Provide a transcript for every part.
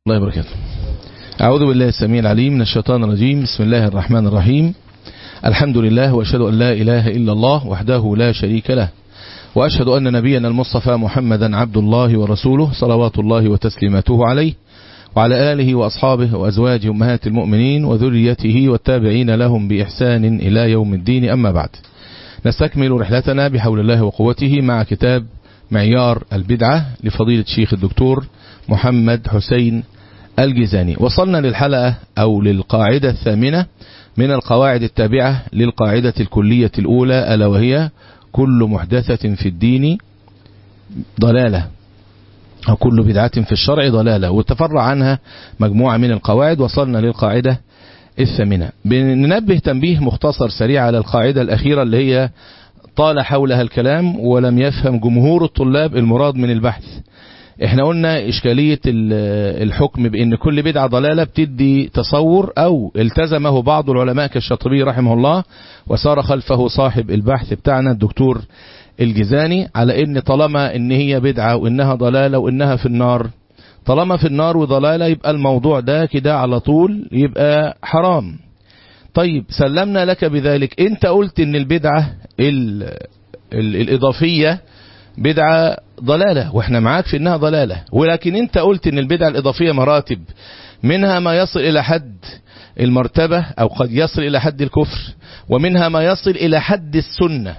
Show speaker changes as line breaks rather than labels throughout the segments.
الله وبركاته أعوذ بالله السميع العليم من الشيطان الرجيم بسم الله الرحمن الرحيم الحمد لله وأشهد أن لا إله إلا الله وحده لا شريك له وأشهد أن نبينا المصطفى محمدا عبد الله ورسوله صلوات الله وتسليماته عليه وعلى آله وأصحابه وأزواجه أمهات المؤمنين وذريته والتابعين لهم بإحسان إلى يوم الدين أما بعد نستكمل رحلتنا بحول الله وقوته مع كتاب معيار البدعة لفضيلة الشيخ الدكتور محمد حسين الجزاني وصلنا للحلقة أو للقاعدة الثامنة من القواعد التابعة للقاعدة الكلية الأولى ألا وهي كل محدثة في الدين ضلالة أو كل بدعة في الشرع ضلالة وتفرع عنها مجموعة من القواعد وصلنا للقاعدة الثامنة بننبه تنبيه مختصر سريع على القاعدة الأخيرة اللي هي طال حولها الكلام ولم يفهم جمهور الطلاب المراد من البحث احنا قلنا اشكالية الحكم بان كل بدعة ضلالة بتدي تصور او التزمه بعض العلماء كالشاطبي رحمه الله وصار خلفه صاحب البحث بتاعنا الدكتور الجزاني على ان طالما ان هي بدعة وانها ضلالة وانها في النار طالما في النار وضلالة يبقى الموضوع ده كده على طول يبقى حرام طيب سلمنا لك بذلك انت قلت ان البدعة ال ال الإضافية بدعة ضلالة واحنا معاك في انها ضلالة ولكن انت قلت ان البدعة الإضافية مراتب منها ما يصل إلى حد المرتبة أو قد يصل إلى حد الكفر ومنها ما يصل إلى حد السنة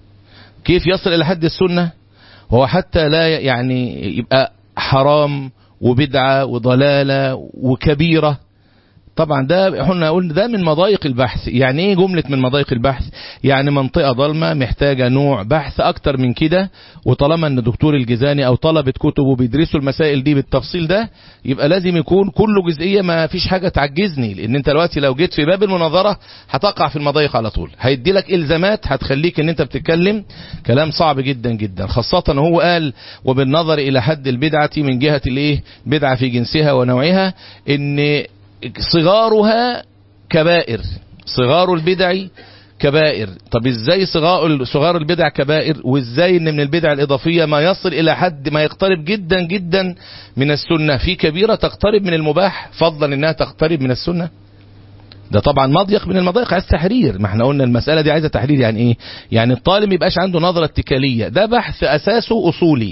كيف يصل إلى حد السنة هو حتى لا يعني يبقى حرام وبدعة وضلالة وكبيرة طبعا ده احنا قلنا ده من مضايق البحث يعني ايه جملة من مضايق البحث يعني منطقة ظلمة محتاجة نوع بحث اكتر من كده وطالما ان دكتور الجزاني او طلبة كتبه بيدرسوا المسائل دي بالتفصيل ده يبقى لازم يكون كل جزئية ما فيش حاجة تعجزني لان انت دلوقتي لو جيت في باب المناظرة هتقع في المضايق على طول هيدي لك الزامات هتخليك ان انت بتتكلم كلام صعب جدا جدا خاصة هو قال وبالنظر الى حد البدعة من جهة الايه بدعة في جنسها ونوعها ان صغارها كبائر صغار البدع كبائر طب ازاي صغار صغار البدع كبائر وازاي ان من البدع الاضافيه ما يصل الى حد ما يقترب جدا جدا من السنه في كبيره تقترب من المباح فضلا انها تقترب من السنه ده طبعا مضيق من المضايق عايز تحرير ما احنا قلنا المساله دي عايزه تحرير يعني ايه يعني الطالب يبقاش عنده نظره اتكاليه ده بحث اساسه اصولي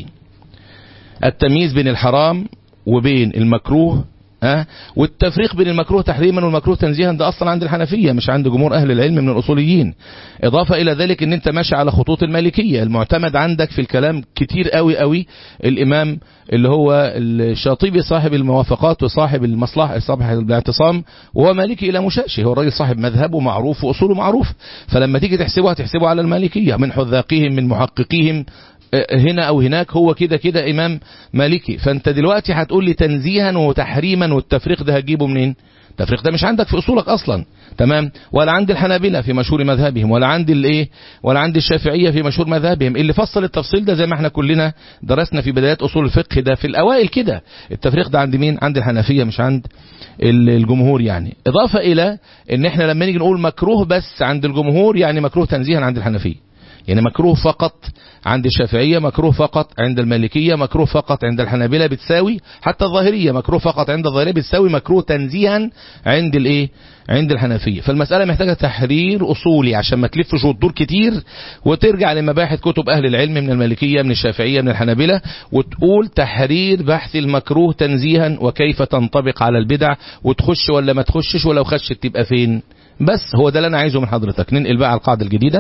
التمييز بين الحرام وبين المكروه أه؟ والتفريق بين المكروه تحريما والمكروه تنزيها ده اصلا عند الحنفيه مش عند جمهور اهل العلم من الاصوليين اضافه الى ذلك ان انت ماشي على خطوط المالكيه المعتمد عندك في الكلام كتير قوي قوي الامام اللي هو الشاطبي صاحب الموافقات وصاحب المصلحه صاحب الاعتصام وهو مالكي الى مشاشي هو الراجل صاحب مذهبه معروف واصوله معروف فلما تيجي تحسبه هتحسبه على المالكيه من حذاقيهم من محققيهم هنا او هناك هو كده كده امام مالكي فانت دلوقتي هتقول لي تنزيها وتحريما والتفريق ده هتجيبه منين التفريق ده مش عندك في اصولك اصلا تمام ولا عند الحنابلة في مشهور مذهبهم ولا عند الايه ولا عند الشافعية في مشهور مذهبهم اللي فصل التفصيل ده زي ما احنا كلنا درسنا في بدايات اصول الفقه ده في الاوائل كده التفريق ده عند مين عند الحنفية مش عند الجمهور يعني اضافة الى ان احنا لما نيجي نقول مكروه بس عند الجمهور يعني مكروه تنزيها عند الحنفية يعني مكروه فقط عند الشافعية مكروه فقط عند المالكية مكروه فقط عند الحنابلة بتساوي حتى الظاهرية مكروه فقط عند الظاهرية بتساوي مكروه تنزيها عند الايه عند الحنفية فالمسألة محتاجة تحرير أصولي عشان ما تلفش وتدور كتير وترجع لمباحث كتب أهل العلم من المالكية من الشافعية من الحنابلة وتقول تحرير بحث المكروه تنزيها وكيف تنطبق على البدع وتخش ولا ما تخشش ولو خشت تبقى فين بس هو ده اللي أنا عايزه من حضرتك ننقل بقى على القاعدة الجديدة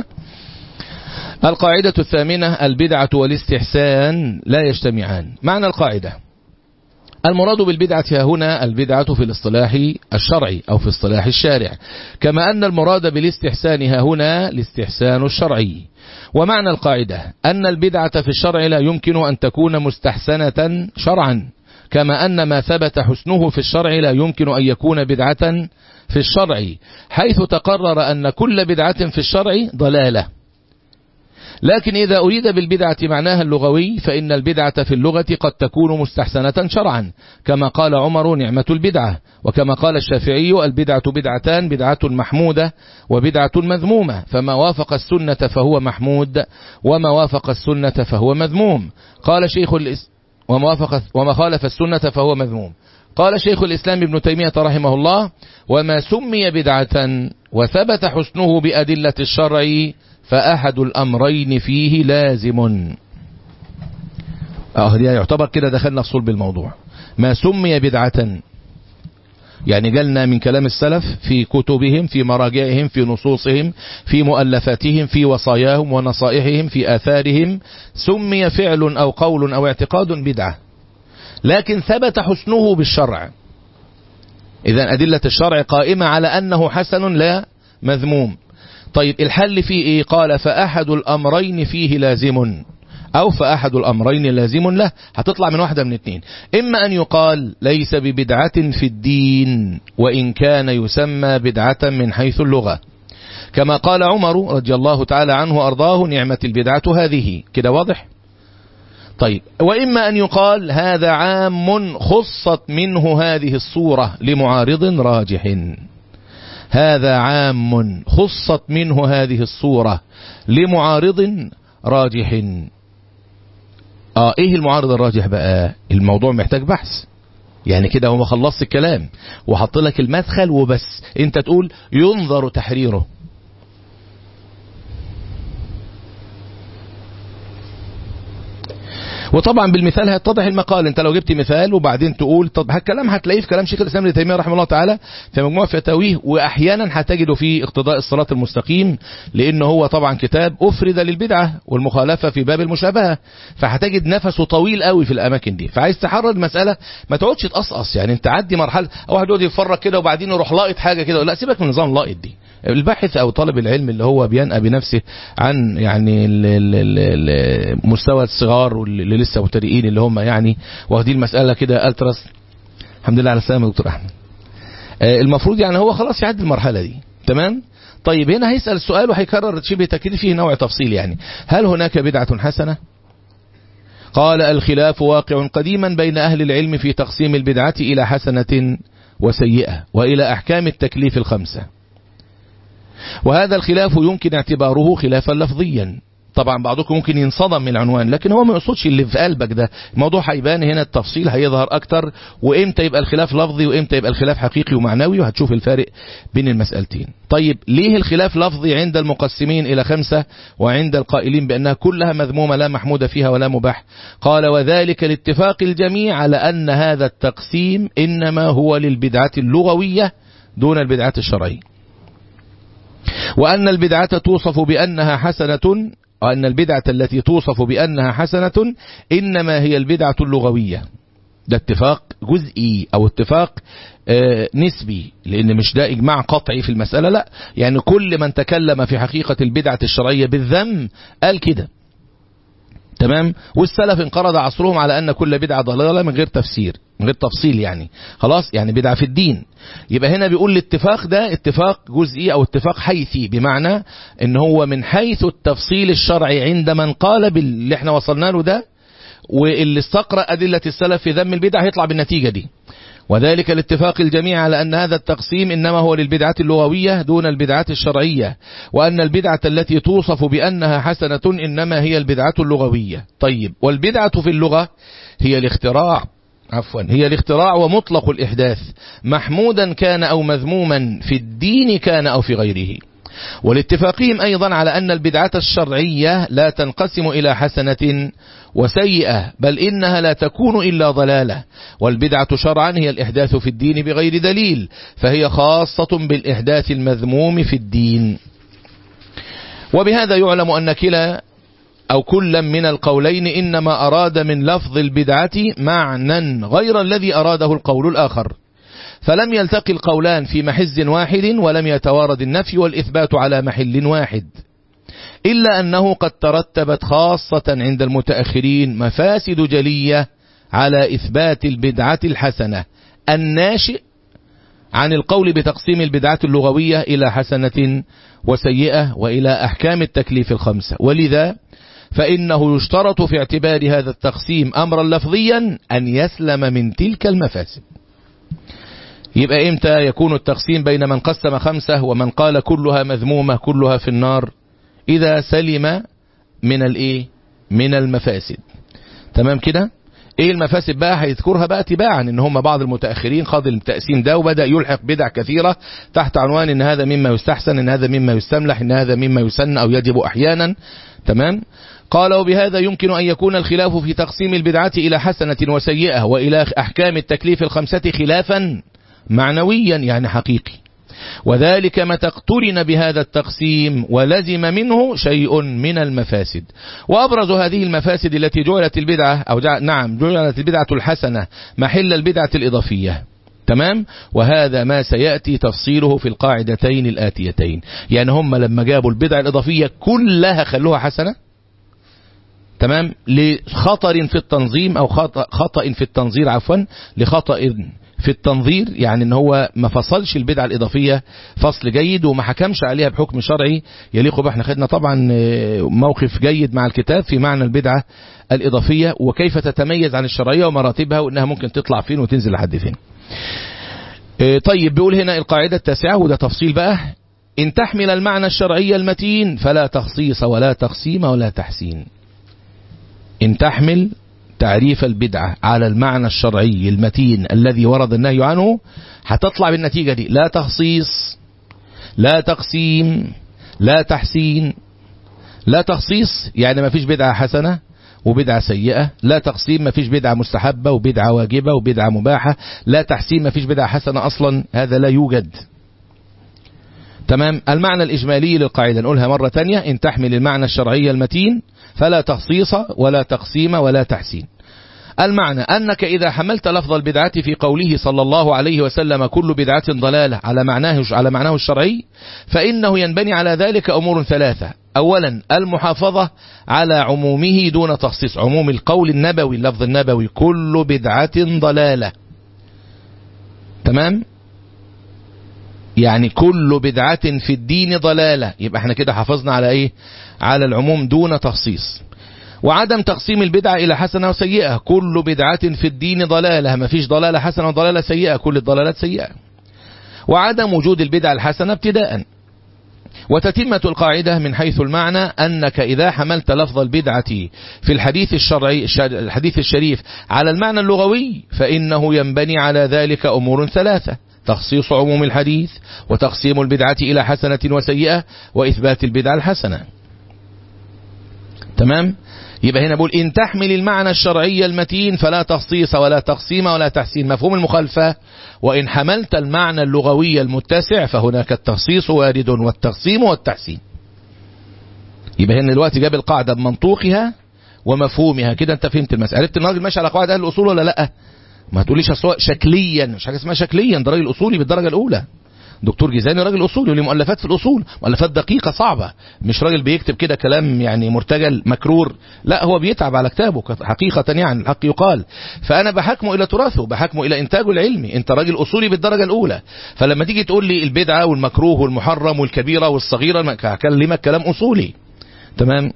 القاعدة الثامنة البدعة والاستحسان لا يجتمعان معنى القاعدة المراد بالبدعة هنا البدعة في الاصطلاح الشرعي أو في اصطلاح الشارع كما أن المراد بالاستحسان هنا الاستحسان الشرعي ومعنى القاعدة أن البدعة في الشرع لا يمكن أن تكون مستحسنة شرعا كما أن ما ثبت حسنه في الشرع لا يمكن أن يكون بدعة في الشرع حيث تقرر أن كل بدعة في الشرع ضلالة لكن إذا أريد بالبدعة معناها اللغوي فإن البدعة في اللغة قد تكون مستحسنة شرعا كما قال عمر نعمة البدعة وكما قال الشافعي البدعة بدعتان بدعة محمودة وبدعة مذمومة فما وافق السنة فهو محمود وما وافق السنة فهو مذموم قال شيخ الإس وما, وافق وما خالف السنة فهو مذموم قال شيخ الإسلام ابن تيمية رحمه الله وما سمي بدعة وثبت حسنه بأدلة الشرع فأحد الأمرين فيه لازم اه يعتبر كده دخلنا في صلب الموضوع ما سمي بدعة يعني جالنا من كلام السلف في كتبهم في مراجعهم في نصوصهم في مؤلفاتهم في وصاياهم ونصائحهم في آثارهم سمي فعل أو قول أو اعتقاد بدعة لكن ثبت حسنه بالشرع إذا أدلة الشرع قائمة على أنه حسن لا مذموم طيب الحل فيه إيه قال فأحد الأمرين فيه لازم أو فأحد الأمرين لازم له هتطلع من واحدة من اتنين إما أن يقال ليس ببدعة في الدين وإن كان يسمى بدعة من حيث اللغة كما قال عمر رضي الله تعالى عنه وأرضاه نعمة البدعة هذه كده واضح طيب وإما أن يقال هذا عام خصت منه هذه الصورة لمعارض راجح هذا عام خصت منه هذه الصورة لمعارض راجح اه ايه المعارض الراجح بقى الموضوع محتاج بحث يعني كده هو ما خلصت الكلام وحط لك المدخل وبس انت تقول ينظر تحريره وطبعا بالمثال هيتضح المقال انت لو جبت مثال وبعدين تقول طب الكلام هتلاقيه في كلام شيخ الاسلام ابن تيميه رحمه الله تعالى في مجموع فتاويه واحيانا هتجده في اقتضاء الصراط المستقيم لان هو طبعا كتاب افرد للبدعه والمخالفه في باب المشابهه فهتجد نفسه طويل قوي في الاماكن دي فعايز تحرر المساله ما تقعدش تقصقص يعني انت عدي مرحله واحد يقعد يتفرج كده وبعدين يروح لاقط حاجه كده لا سيبك من نظام لاقط دي الباحث او طالب العلم اللي هو بينأى بنفسه عن يعني ال ال ال مستوى الصغار واللي لسه مبتدئين اللي هم يعني واخدين المسألة كده التراس الحمد لله على السلامة يا دكتور احمد المفروض يعني هو خلاص يعدي المرحلة دي تمام طيب هنا هيسأل السؤال وهيكرر شبه تكرير فيه نوع تفصيل يعني هل هناك بدعة حسنة قال الخلاف واقع قديما بين أهل العلم في تقسيم البدعة إلى حسنة وسيئة وإلى أحكام التكليف الخمسة وهذا الخلاف يمكن اعتباره خلافا لفظيا طبعا بعضكم ممكن ينصدم من العنوان لكن هو ما يقصدش اللي في قلبك ده الموضوع هيبان هنا التفصيل هيظهر اكتر وامتى يبقى الخلاف لفظي وامتى يبقى الخلاف حقيقي ومعنوي وهتشوف الفارق بين المسألتين طيب ليه الخلاف لفظي عند المقسمين الى خمسة وعند القائلين بانها كلها مذمومة لا محمود فيها ولا مباح قال وذلك لاتفاق الجميع على ان هذا التقسيم انما هو للبدعة اللغوية دون البدعة الشرعية وأن البدعة توصف بأنها حسنة وأن البدعة التي توصف بأنها حسنة إنما هي البدعة اللغوية ده اتفاق جزئي أو اتفاق آه نسبي لأن مش ده إجماع قطعي في المسألة لا يعني كل من تكلم في حقيقة البدعة الشرعية بالذم قال كده تمام والسلف انقرض عصرهم على أن كل بدعة ضلالة من غير تفسير من غير تفصيل يعني خلاص يعني بدعة في الدين يبقى هنا بيقول الاتفاق ده اتفاق جزئي او اتفاق حيثي بمعنى ان هو من حيث التفصيل الشرعي عند من قال باللي احنا وصلنا له ده واللي استقرأ أدلة السلف في ذم البدع هيطلع بالنتيجة دي وذلك الاتفاق الجميع على أن هذا التقسيم إنما هو للبدعة اللغوية دون البدعة الشرعية وأن البدعة التي توصف بأنها حسنة إنما هي البدعة اللغوية طيب والبدعة في اللغة هي الاختراع عفوا هي الاختراع ومطلق الإحداث محمودا كان أو مذموما في الدين كان أو في غيره والاتفاقهم أيضا على أن البدعة الشرعية لا تنقسم إلى حسنة وسيئة بل إنها لا تكون إلا ضلالة والبدعة شرعا هي الإحداث في الدين بغير دليل فهي خاصة بالإحداث المذموم في الدين وبهذا يعلم أن كلا أو كلا من القولين إنما أراد من لفظ البدعة معنى غير الذي أراده القول الآخر فلم يلتقي القولان في محز واحد ولم يتوارد النفي والإثبات على محل واحد إلا أنه قد ترتبت خاصة عند المتأخرين مفاسد جلية على إثبات البدعة الحسنة الناشئ عن القول بتقسيم البدعة اللغوية إلى حسنة وسيئة وإلى أحكام التكليف الخمسة ولذا فإنه يشترط في اعتبار هذا التقسيم أمرا لفظيا أن يسلم من تلك المفاسد يبقى إمتى يكون التقسيم بين من قسم خمسة ومن قال كلها مذمومة كلها في النار إذا سلم من الإيه من المفاسد تمام كده ايه المفاسد بقى هيذكرها بقى تباعا ان هم بعض المتاخرين خاض التقسيم ده وبدا يلحق بدع كثيره تحت عنوان ان هذا مما يستحسن ان هذا مما يستملح ان هذا مما يسن او يجب احيانا تمام قال وبهذا يمكن أن يكون الخلاف في تقسيم البدعة إلى حسنة وسيئة وإلى أحكام التكليف الخمسة خلافا معنويا يعني حقيقي وذلك متى اقترن بهذا التقسيم ولزم منه شيء من المفاسد وأبرز هذه المفاسد التي جعلت البدعة أو جع... نعم جعلت البدعة الحسنة محل البدعة الإضافية تمام وهذا ما سيأتي تفصيله في القاعدتين الآتيتين يعني هم لما جابوا البدع الإضافية كلها خلوها حسنة تمام لخطر في التنظيم أو خطأ, خطأ في التنظير عفوا لخطأ في التنظير يعني ان هو ما فصلش البدعة الإضافية فصل جيد وما حكمش عليها بحكم شرعي يليق به احنا خدنا طبعا موقف جيد مع الكتاب في معنى البدعة الإضافية وكيف تتميز عن الشرعية ومراتبها وانها ممكن تطلع فين وتنزل لحد فين طيب بيقول هنا القاعدة التاسعة وده تفصيل بقى إن تحمل المعنى الشرعي المتين فلا تخصيص ولا تقسيم ولا تحسين إن تحمل تعريف البدعة على المعنى الشرعي المتين الذي ورد النهي عنه هتطلع بالنتيجة دي لا تخصيص لا تقسيم لا تحسين لا تخصيص يعني ما فيش بدعة حسنة وبدعة سيئة لا تقسيم ما فيش بدعة مستحبة وبدعة واجبة وبدعة مباحة لا تحسين ما فيش بدعة حسنة أصلا هذا لا يوجد تمام المعنى الإجمالي للقاعدة نقولها مرة تانية إن تحمل المعنى الشرعي المتين فلا تخصيص ولا تقسيم ولا تحسين المعنى أنك إذا حملت لفظ البدعة في قوله صلى الله عليه وسلم كل بدعة ضلالة على معناه على معناه الشرعي فإنه ينبني على ذلك أمور ثلاثة أولا المحافظة على عمومه دون تخصيص عموم القول النبوي اللفظ النبوي كل بدعة ضلالة تمام يعني كل بدعة في الدين ضلالة يبقى احنا كده حافظنا على ايه على العموم دون تخصيص وعدم تقسيم البدعة إلى حسنة وسيئة كل بدعة في الدين ضلالة ما فيش ضلالة حسنة وضلالة سيئة كل الضلالات سيئة وعدم وجود البدعة الحسنة ابتداء وتتمة القاعدة من حيث المعنى أنك إذا حملت لفظ البدعة في الحديث الشرعي الحديث الشريف على المعنى اللغوي فإنه ينبني على ذلك أمور ثلاثة تخصيص عموم الحديث وتقسيم البدعة إلى حسنة وسيئة وإثبات البدعة الحسنة تمام يبقى هنا بقول إن تحمل المعنى الشرعي المتين فلا تخصيص ولا تقسيم ولا تحسين مفهوم المخالفة وإن حملت المعنى اللغوي المتسع فهناك التخصيص وارد والتقسيم والتحسين يبقى هنا دلوقتي جاب القاعدة بمنطوقها ومفهومها كده انت فهمت المسألة عرفت الراجل ماشي على قواعد أهل الأصول ولا لأ ما تقوليش شكليا مش حاجة اسمها شكليا ده راجل أصولي بالدرجة الأولى دكتور جيزاني راجل اصولي وليه مؤلفات في الاصول مؤلفات دقيقه صعبه مش راجل بيكتب كده كلام يعني مرتجل مكرور لا هو بيتعب على كتابه حقيقه يعني الحق يقال فانا بحكمه الى تراثه بحكمه الى انتاجه العلمي انت راجل اصولي بالدرجه الاولى فلما تيجي تقول لي البدعه والمكروه والمحرم والكبيره والصغيره هكلمك كلام اصولي تمام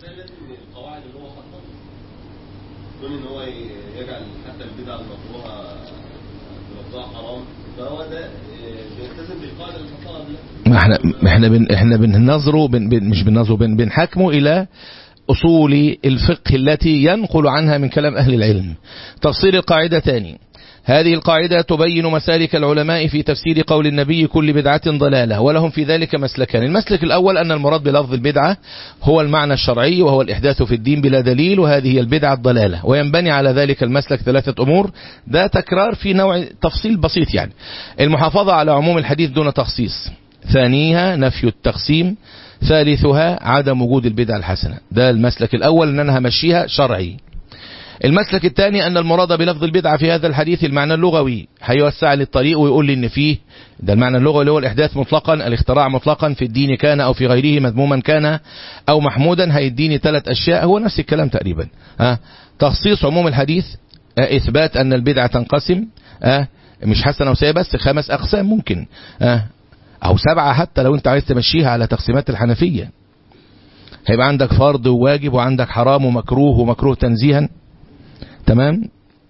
ما احنا احنا بن احنا بننظره بن بن مش بننظره بن بنحكمه الى اصول الفقه التي ينقل عنها من كلام اهل العلم تفصيل القاعده ثاني هذه القاعدة تبين مسالك العلماء في تفسير قول النبي كل بدعة ضلالة ولهم في ذلك مسلكان المسلك الأول أن المراد بلفظ البدعة هو المعنى الشرعي وهو الإحداث في الدين بلا دليل وهذه هي البدعة الضلالة وينبني على ذلك المسلك ثلاثة أمور ده تكرار في نوع تفصيل بسيط يعني المحافظة على عموم الحديث دون تخصيص ثانيها نفي التقسيم ثالثها عدم وجود البدعة الحسنة ده المسلك الأول أن أنا همشيها شرعي المسلك الثاني أن المراد بلفظ البدعة في هذا الحديث المعنى اللغوي هيوسع لي الطريق ويقول لي إن فيه ده المعنى اللغوي اللي هو الإحداث مطلقا الاختراع مطلقا في الدين كان أو في غيره مذموما كان أو محمودا هيديني ثلاث أشياء هو نفس الكلام تقريبا أه تخصيص عموم الحديث أه إثبات أن البدعة تنقسم أه مش حسنة وسيئة بس خمس أقسام ممكن أه أو سبعة حتى لو أنت عايز تمشيها على تقسيمات الحنفية هيبقى عندك فرض وواجب وعندك حرام ومكروه ومكروه تنزيها تمام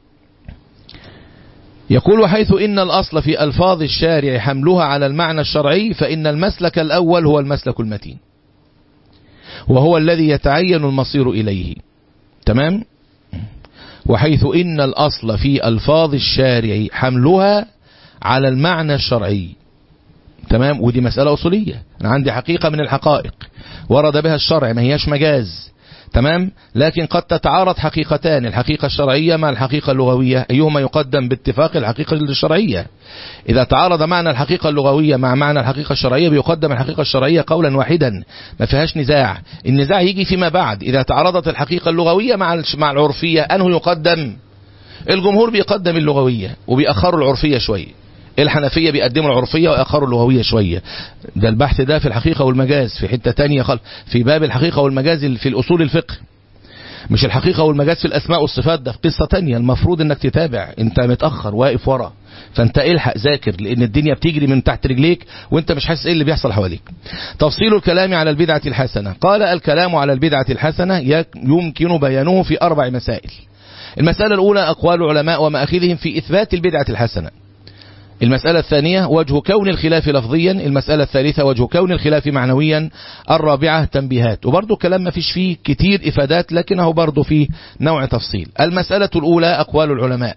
يقول وحيث إن الأصل في ألفاظ الشارع حملها على المعنى الشرعي فإن المسلك الأول هو المسلك المتين وهو الذي يتعين المصير إليه تمام وحيث إن الأصل في ألفاظ الشارع حملها على المعنى الشرعي تمام ودي مسألة أصولية أنا عندي حقيقة من الحقائق ورد بها الشرع ما هياش مجاز تمام لكن قد تتعارض حقيقتان الحقيقة الشرعية مع الحقيقة اللغوية أيهما يقدم باتفاق الحقيقة الشرعية إذا تعارض معنى الحقيقة اللغوية مع معنى الحقيقة الشرعية بيقدم الحقيقة الشرعية قولا واحدا ما فيهاش نزاع النزاع يجي فيما بعد إذا تعارضت الحقيقة اللغوية مع مع العرفية أنه يقدم الجمهور بيقدم اللغوية وبيأخروا العرفية شوية الحنفية بيقدموا العرفية ويأخروا اللغوية شوية ده البحث ده في الحقيقة والمجاز في حتة تانية خل في باب الحقيقة والمجاز في الأصول الفقه مش الحقيقة والمجاز في الأسماء والصفات ده في قصة تانية المفروض انك تتابع انت متأخر واقف ورا فانت الحق ذاكر لان الدنيا بتجري من تحت رجليك وانت مش حاسس ايه اللي بيحصل حواليك تفصيل الكلام على البدعة الحسنة قال الكلام على البدعة الحسنة يمكن بيانه في أربع مسائل المسألة الأولى أقوال العلماء ومأخذهم في إثبات البدعة الحسنة المسألة الثانية وجه كون الخلاف لفظيا المسألة الثالثة وجه كون الخلاف معنويا الرابعة تنبيهات وبرضو كلام ما فيش فيه كتير إفادات لكنه برضو فيه نوع تفصيل المسألة الأولى أقوال العلماء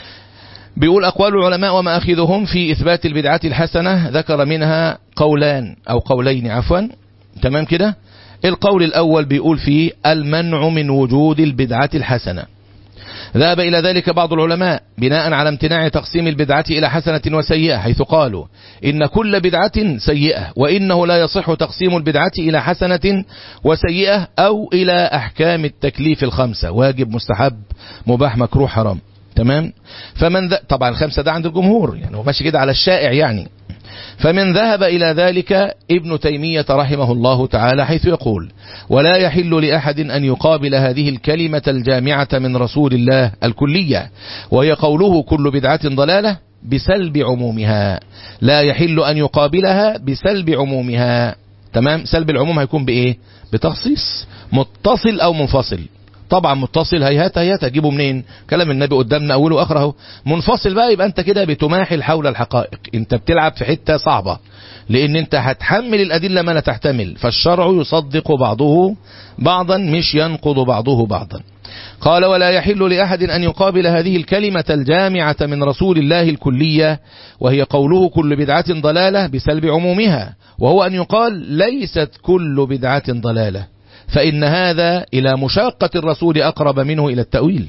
بيقول أقوال العلماء ومآخذهم في إثبات البدعة الحسنة ذكر منها قولان أو قولين عفوا تمام كده القول الأول بيقول فيه المنع من وجود البدعة الحسنة ذهب إلى ذلك بعض العلماء بناء على امتناع تقسيم البدعة إلى حسنة وسيئة حيث قالوا إن كل بدعة سيئة وإنه لا يصح تقسيم البدعة إلى حسنة وسيئة أو إلى أحكام التكليف الخمسة واجب مستحب مباح مكروه حرام تمام فمن ذا طبعا الخمسة ده عند الجمهور يعني هو ماشي كده على الشائع يعني فمن ذهب إلى ذلك ابن تيمية رحمه الله تعالى حيث يقول ولا يحل لأحد أن يقابل هذه الكلمة الجامعة من رسول الله الكلية وهي قوله كل بدعة ضلالة بسلب عمومها لا يحل أن يقابلها بسلب عمومها تمام سلب العموم هيكون بإيه بتخصيص متصل أو منفصل طبعا متصل هيهات هيهات هتجيبه منين كلام النبي قدامنا اوله واخره منفصل بقى يبقى انت كده بتماحل حول الحقائق انت بتلعب في حته صعبه لان انت هتحمل الادله ما لا تحتمل فالشرع يصدق بعضه بعضا مش ينقض بعضه بعضا قال ولا يحل لأحد أن يقابل هذه الكلمة الجامعة من رسول الله الكلية وهي قوله كل بدعة ضلالة بسلب عمومها وهو أن يقال ليست كل بدعة ضلالة فإن هذا إلى مشاقة الرسول أقرب منه إلى التأويل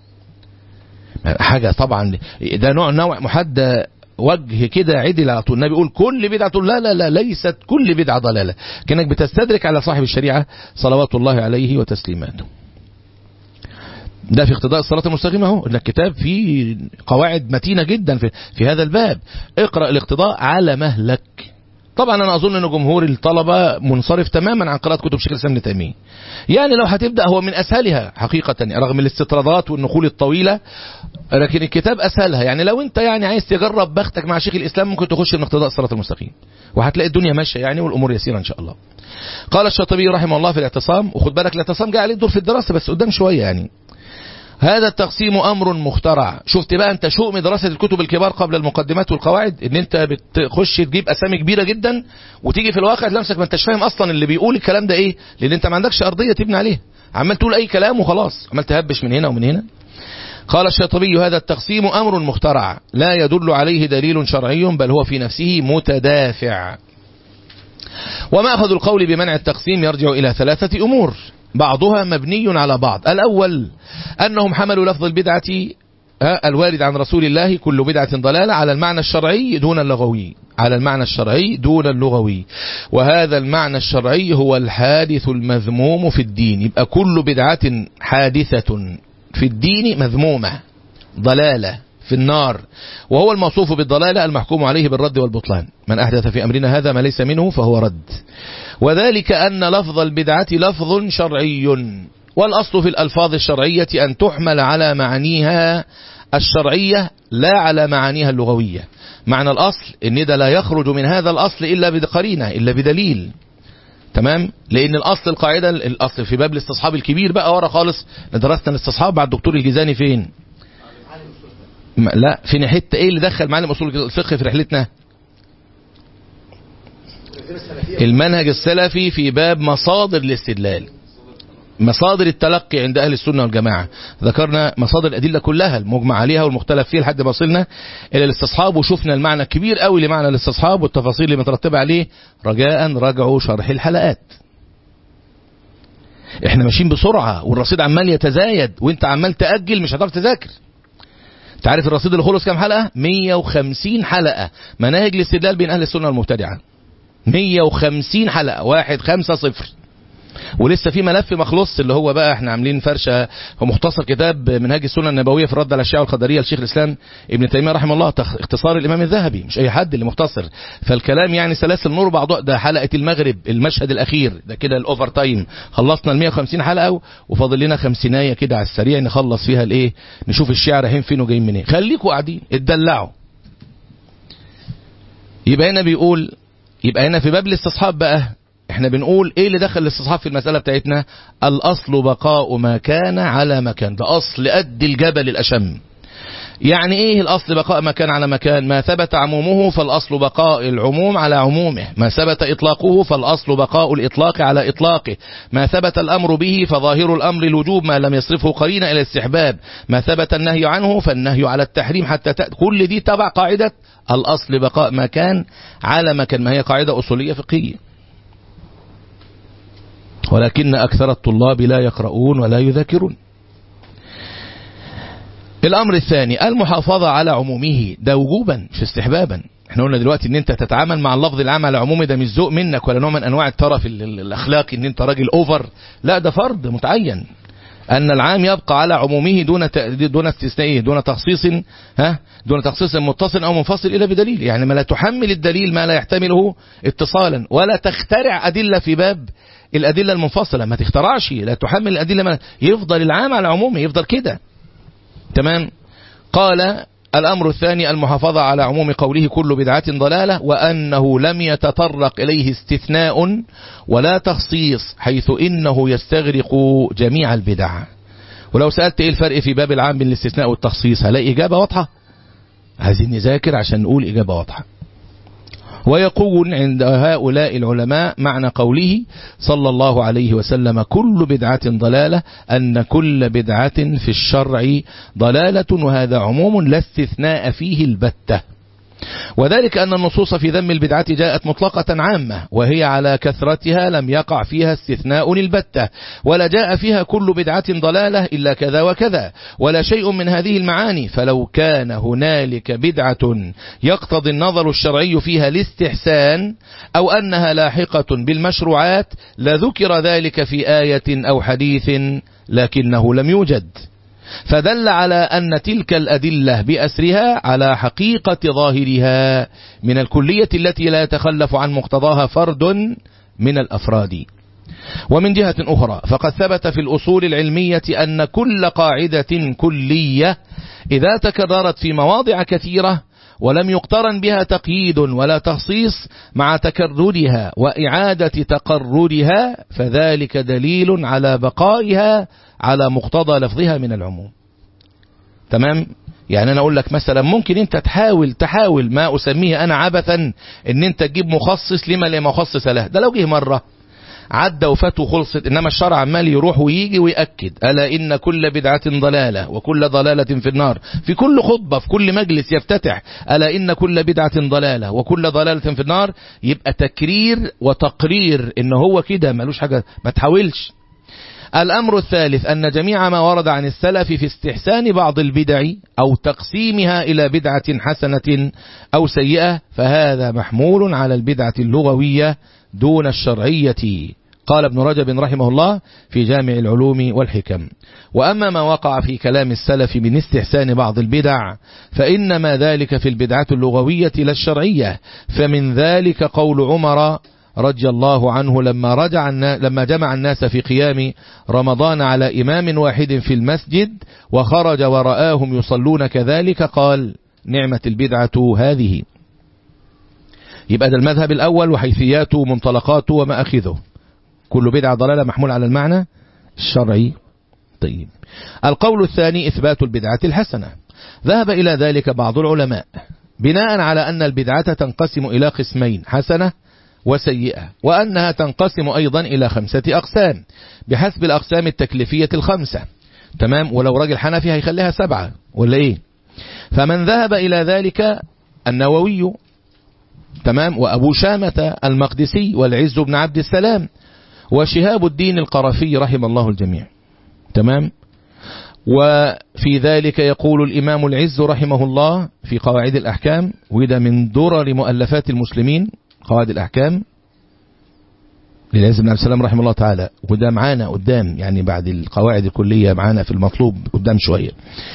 حاجة طبعا ده نوع نوع محدى وجه كده عدل على طول النبي يقول كل بدعة لا لا لا ليست كل بدعة ضلالة كأنك بتستدرك على صاحب الشريعة صلوات الله عليه وتسليماته ده في اقتضاء الصلاة المستقيمة اهو ان الكتاب فيه قواعد متينة جدا في, في هذا الباب اقرأ الاقتضاء على مهلك طبعا انا اظن ان جمهور الطلبة منصرف تماما عن قراءة كتب شيخ الاسلام ابن تيمية يعني لو هتبدأ هو من اسهلها حقيقة رغم الاستطرادات والنقول الطويلة لكن الكتاب اسهلها يعني لو انت يعني عايز تجرب بختك مع شيخ الاسلام ممكن تخش من اقتضاء الصراط المستقيم وهتلاقي الدنيا ماشية يعني والامور يسيرة ان شاء الله قال الشاطبي رحمه الله في الاعتصام وخد بالك الاعتصام جاء عليه الدور في الدراسة بس قدام شوية يعني هذا التقسيم أمر مخترع شفت بقى أنت شؤم دراسة الكتب الكبار قبل المقدمات والقواعد ان أنت بتخش تجيب أسامي كبيرة جدا وتيجي في الواقع تلاقي ما أنتش فاهم أصلا اللي بيقول الكلام ده إيه لأن أنت ما عندكش أرضية تبني عليها عمال تقول أي كلام وخلاص عمال تهبش من هنا ومن هنا قال الشاطبي هذا التقسيم أمر مخترع لا يدل عليه دليل شرعي بل هو في نفسه متدافع وما أخذ القول بمنع التقسيم يرجع إلى ثلاثة أمور بعضها مبني على بعض الأول أنهم حملوا لفظ البدعة الوارد عن رسول الله كل بدعة ضلالة على المعنى الشرعي دون اللغوي على المعنى الشرعي دون اللغوي وهذا المعنى الشرعي هو الحادث المذموم في الدين يبقى كل بدعة حادثة في الدين مذمومة ضلالة في النار وهو الموصوف بالضلالة المحكوم عليه بالرد والبطلان من أحدث في أمرنا هذا ما ليس منه فهو رد وذلك أن لفظ البدعة لفظ شرعي والأصل في الألفاظ الشرعية أن تحمل على معانيها الشرعية لا على معانيها اللغوية معنى الأصل إن ده لا يخرج من هذا الأصل إلا بقرينة إلا بدليل تمام لأن الأصل القاعدة الأصل في باب الاستصحاب الكبير بقى ورا خالص درسنا الاستصحاب بعد الدكتور الجيزاني فين لا فين حته ايه اللي دخل معلم اصول الفقه في رحلتنا المنهج السلفي في باب مصادر الاستدلال مصادر التلقي عند أهل السنة والجماعة ذكرنا مصادر الأدلة كلها المجمع عليها والمختلف فيها لحد ما وصلنا إلى الاستصحاب وشفنا المعنى الكبير قوي لمعنى الاستصحاب والتفاصيل اللي مترتبة عليه رجاء راجعوا شرح الحلقات احنا ماشيين بسرعة والرصيد عمال يتزايد وانت عمال تأجل مش هتعرف تذاكر انت عارف الرصيد اللي خلص كام حلقة 150 حلقة مناهج الاستدلال بين أهل السنة المبتدعة 150 حلقة واحد خمسة صفر ولسه في ملف مخلص اللي هو بقى احنا عاملين فرشه هو مختصر كتاب منهاج السنه النبويه في الرد على الشيعه والقدريه لشيخ الاسلام ابن تيميه رحمه الله اختصار الامام الذهبي مش اي حد اللي مختصر فالكلام يعني سلاسل نور بعضها ده حلقه المغرب المشهد الاخير ده كده الاوفر تايم خلصنا ال 150 حلقه وفاضل لنا خمسينايه كده على السريع نخلص فيها الايه نشوف الشيعه رايحين فين وجايين منين خليكوا قاعدين اتدلعوا يبقى هنا بيقول يبقى هنا في باب الاستصحاب بقى احنا بنقول ايه اللي دخل الاستصحاب في المسألة بتاعتنا الاصل بقاء ما كان على مكان ده اصل قد الجبل الاشم يعني ايه الاصل بقاء ما كان على مكان ما ثبت عمومه فالاصل بقاء العموم على عمومه ما ثبت اطلاقه فالاصل بقاء الاطلاق على اطلاقه ما ثبت الامر به فظاهر الامر الوجوب ما لم يصرفه قرينه الى الاستحباب ما ثبت النهي عنه فالنهي على التحريم حتى تأتي كل دي تبع قاعدة الاصل بقاء ما كان على مكان ما هي قاعدة اصولية فقهية ولكن أكثر الطلاب لا يقرؤون ولا يذاكرون الأمر الثاني المحافظة على عمومه ده وجوبا مش استحبابا احنا قلنا دلوقتي ان انت تتعامل مع اللفظ العام على عمومي ده مش ذوق منك ولا نوع من انواع الترف الاخلاقي ان انت راجل اوفر لا ده فرض متعين ان العام يبقى على عمومه دون دون استثنائه دون تخصيص ها دون تخصيص متصل او منفصل الا بدليل يعني ما لا تحمل الدليل ما لا يحتمله اتصالا ولا تخترع ادله في باب الأدلة المنفصلة ما تخترعش لا تحمل الأدلة ما يفضل العام على عمومه يفضل كده تمام قال الأمر الثاني المحافظة على عموم قوله كل بدعة ضلالة وأنه لم يتطرق إليه استثناء ولا تخصيص حيث إنه يستغرق جميع البدع ولو سألت إيه الفرق في باب العام بين الاستثناء والتخصيص هلاقي إجابة واضحة عايزين نذاكر عشان نقول إجابة واضحة ويقول عند هؤلاء العلماء معنى قوله صلى الله عليه وسلم كل بدعة ضلالة أن كل بدعة في الشرع ضلالة وهذا عموم لا استثناء فيه البتة وذلك أن النصوص في ذم البدعة جاءت مطلقة عامة وهي على كثرتها لم يقع فيها استثناء البتة ولا جاء فيها كل بدعة ضلالة إلا كذا وكذا ولا شيء من هذه المعاني فلو كان هنالك بدعة يقتضي النظر الشرعي فيها الاستحسان أو أنها لاحقة بالمشروعات لذكر ذلك في آية أو حديث لكنه لم يوجد فدل على أن تلك الأدلة بأسرها على حقيقة ظاهرها من الكلية التي لا يتخلف عن مقتضاها فرد من الأفراد ومن جهة أخرى فقد ثبت في الأصول العلمية أن كل قاعدة كلية إذا تكررت في مواضع كثيرة ولم يقترن بها تقييد ولا تخصيص مع تكررها وإعادة تقررها فذلك دليل على بقائها على مقتضى لفظها من العموم تمام يعني انا اقول لك مثلا ممكن انت تحاول تحاول ما اسميه انا عبثا ان انت تجيب مخصص لما لا مخصص له ده لو جه مره عدى وفات وخلصت انما الشرع عمال يروح ويجي ويأكد الا ان كل بدعة ضلالة وكل ضلالة في النار في كل خطبة في كل مجلس يفتتح الا ان كل بدعة ضلالة وكل ضلالة في النار يبقى تكرير وتقرير ان هو كده ملوش حاجة ما تحاولش الأمر الثالث أن جميع ما ورد عن السلف في استحسان بعض البدع أو تقسيمها إلى بدعة حسنة أو سيئة فهذا محمول على البدعة اللغوية دون الشرعية قال ابن رجب رحمه الله في جامع العلوم والحكم وأما ما وقع في كلام السلف من استحسان بعض البدع فإنما ذلك في البدعة اللغوية لا الشرعية فمن ذلك قول عمر رضي الله عنه لما رجع لما جمع الناس في قيام رمضان على إمام واحد في المسجد وخرج ورآهم يصلون كذلك قال نعمة البدعة هذه يبقى ده المذهب الأول وحيثياته ومنطلقاته ومأخذه كل بدعة ضلالة محمول على المعنى الشرعي طيب القول الثاني إثبات البدعة الحسنة ذهب إلى ذلك بعض العلماء بناء على أن البدعة تنقسم إلى قسمين حسنة وسيئة وأنها تنقسم أيضا إلى خمسة أقسام بحسب الأقسام التكليفية الخمسة تمام ولو راجل حنفي هيخليها سبعة ولا إيه فمن ذهب إلى ذلك النووي تمام وأبو شامة المقدسي والعز بن عبد السلام وشهاب الدين القرفي رحم الله الجميع تمام وفي ذلك يقول الإمام العز رحمه الله في قواعد الأحكام وده من درر مؤلفات المسلمين قواعد الأحكام للعز بن عبد السلام رحمه الله تعالى وده معانا قدام يعني بعد القواعد الكلية معانا في المطلوب قدام شوية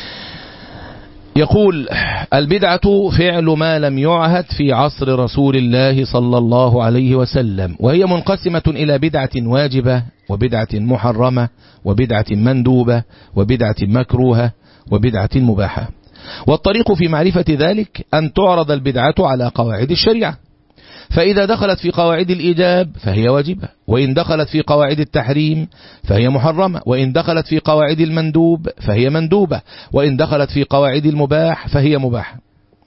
يقول البدعة فعل ما لم يعهد في عصر رسول الله صلى الله عليه وسلم وهي منقسمة إلى بدعة واجبة وبدعة محرمة وبدعة مندوبة وبدعة مكروهة وبدعة مباحة والطريق في معرفة ذلك أن تعرض البدعة على قواعد الشريعة فإذا دخلت في قواعد الإيجاب فهي واجبة وإن دخلت في قواعد التحريم فهي محرمة وإن دخلت في قواعد المندوب فهي مندوبة وإن دخلت في قواعد المباح فهي مباحة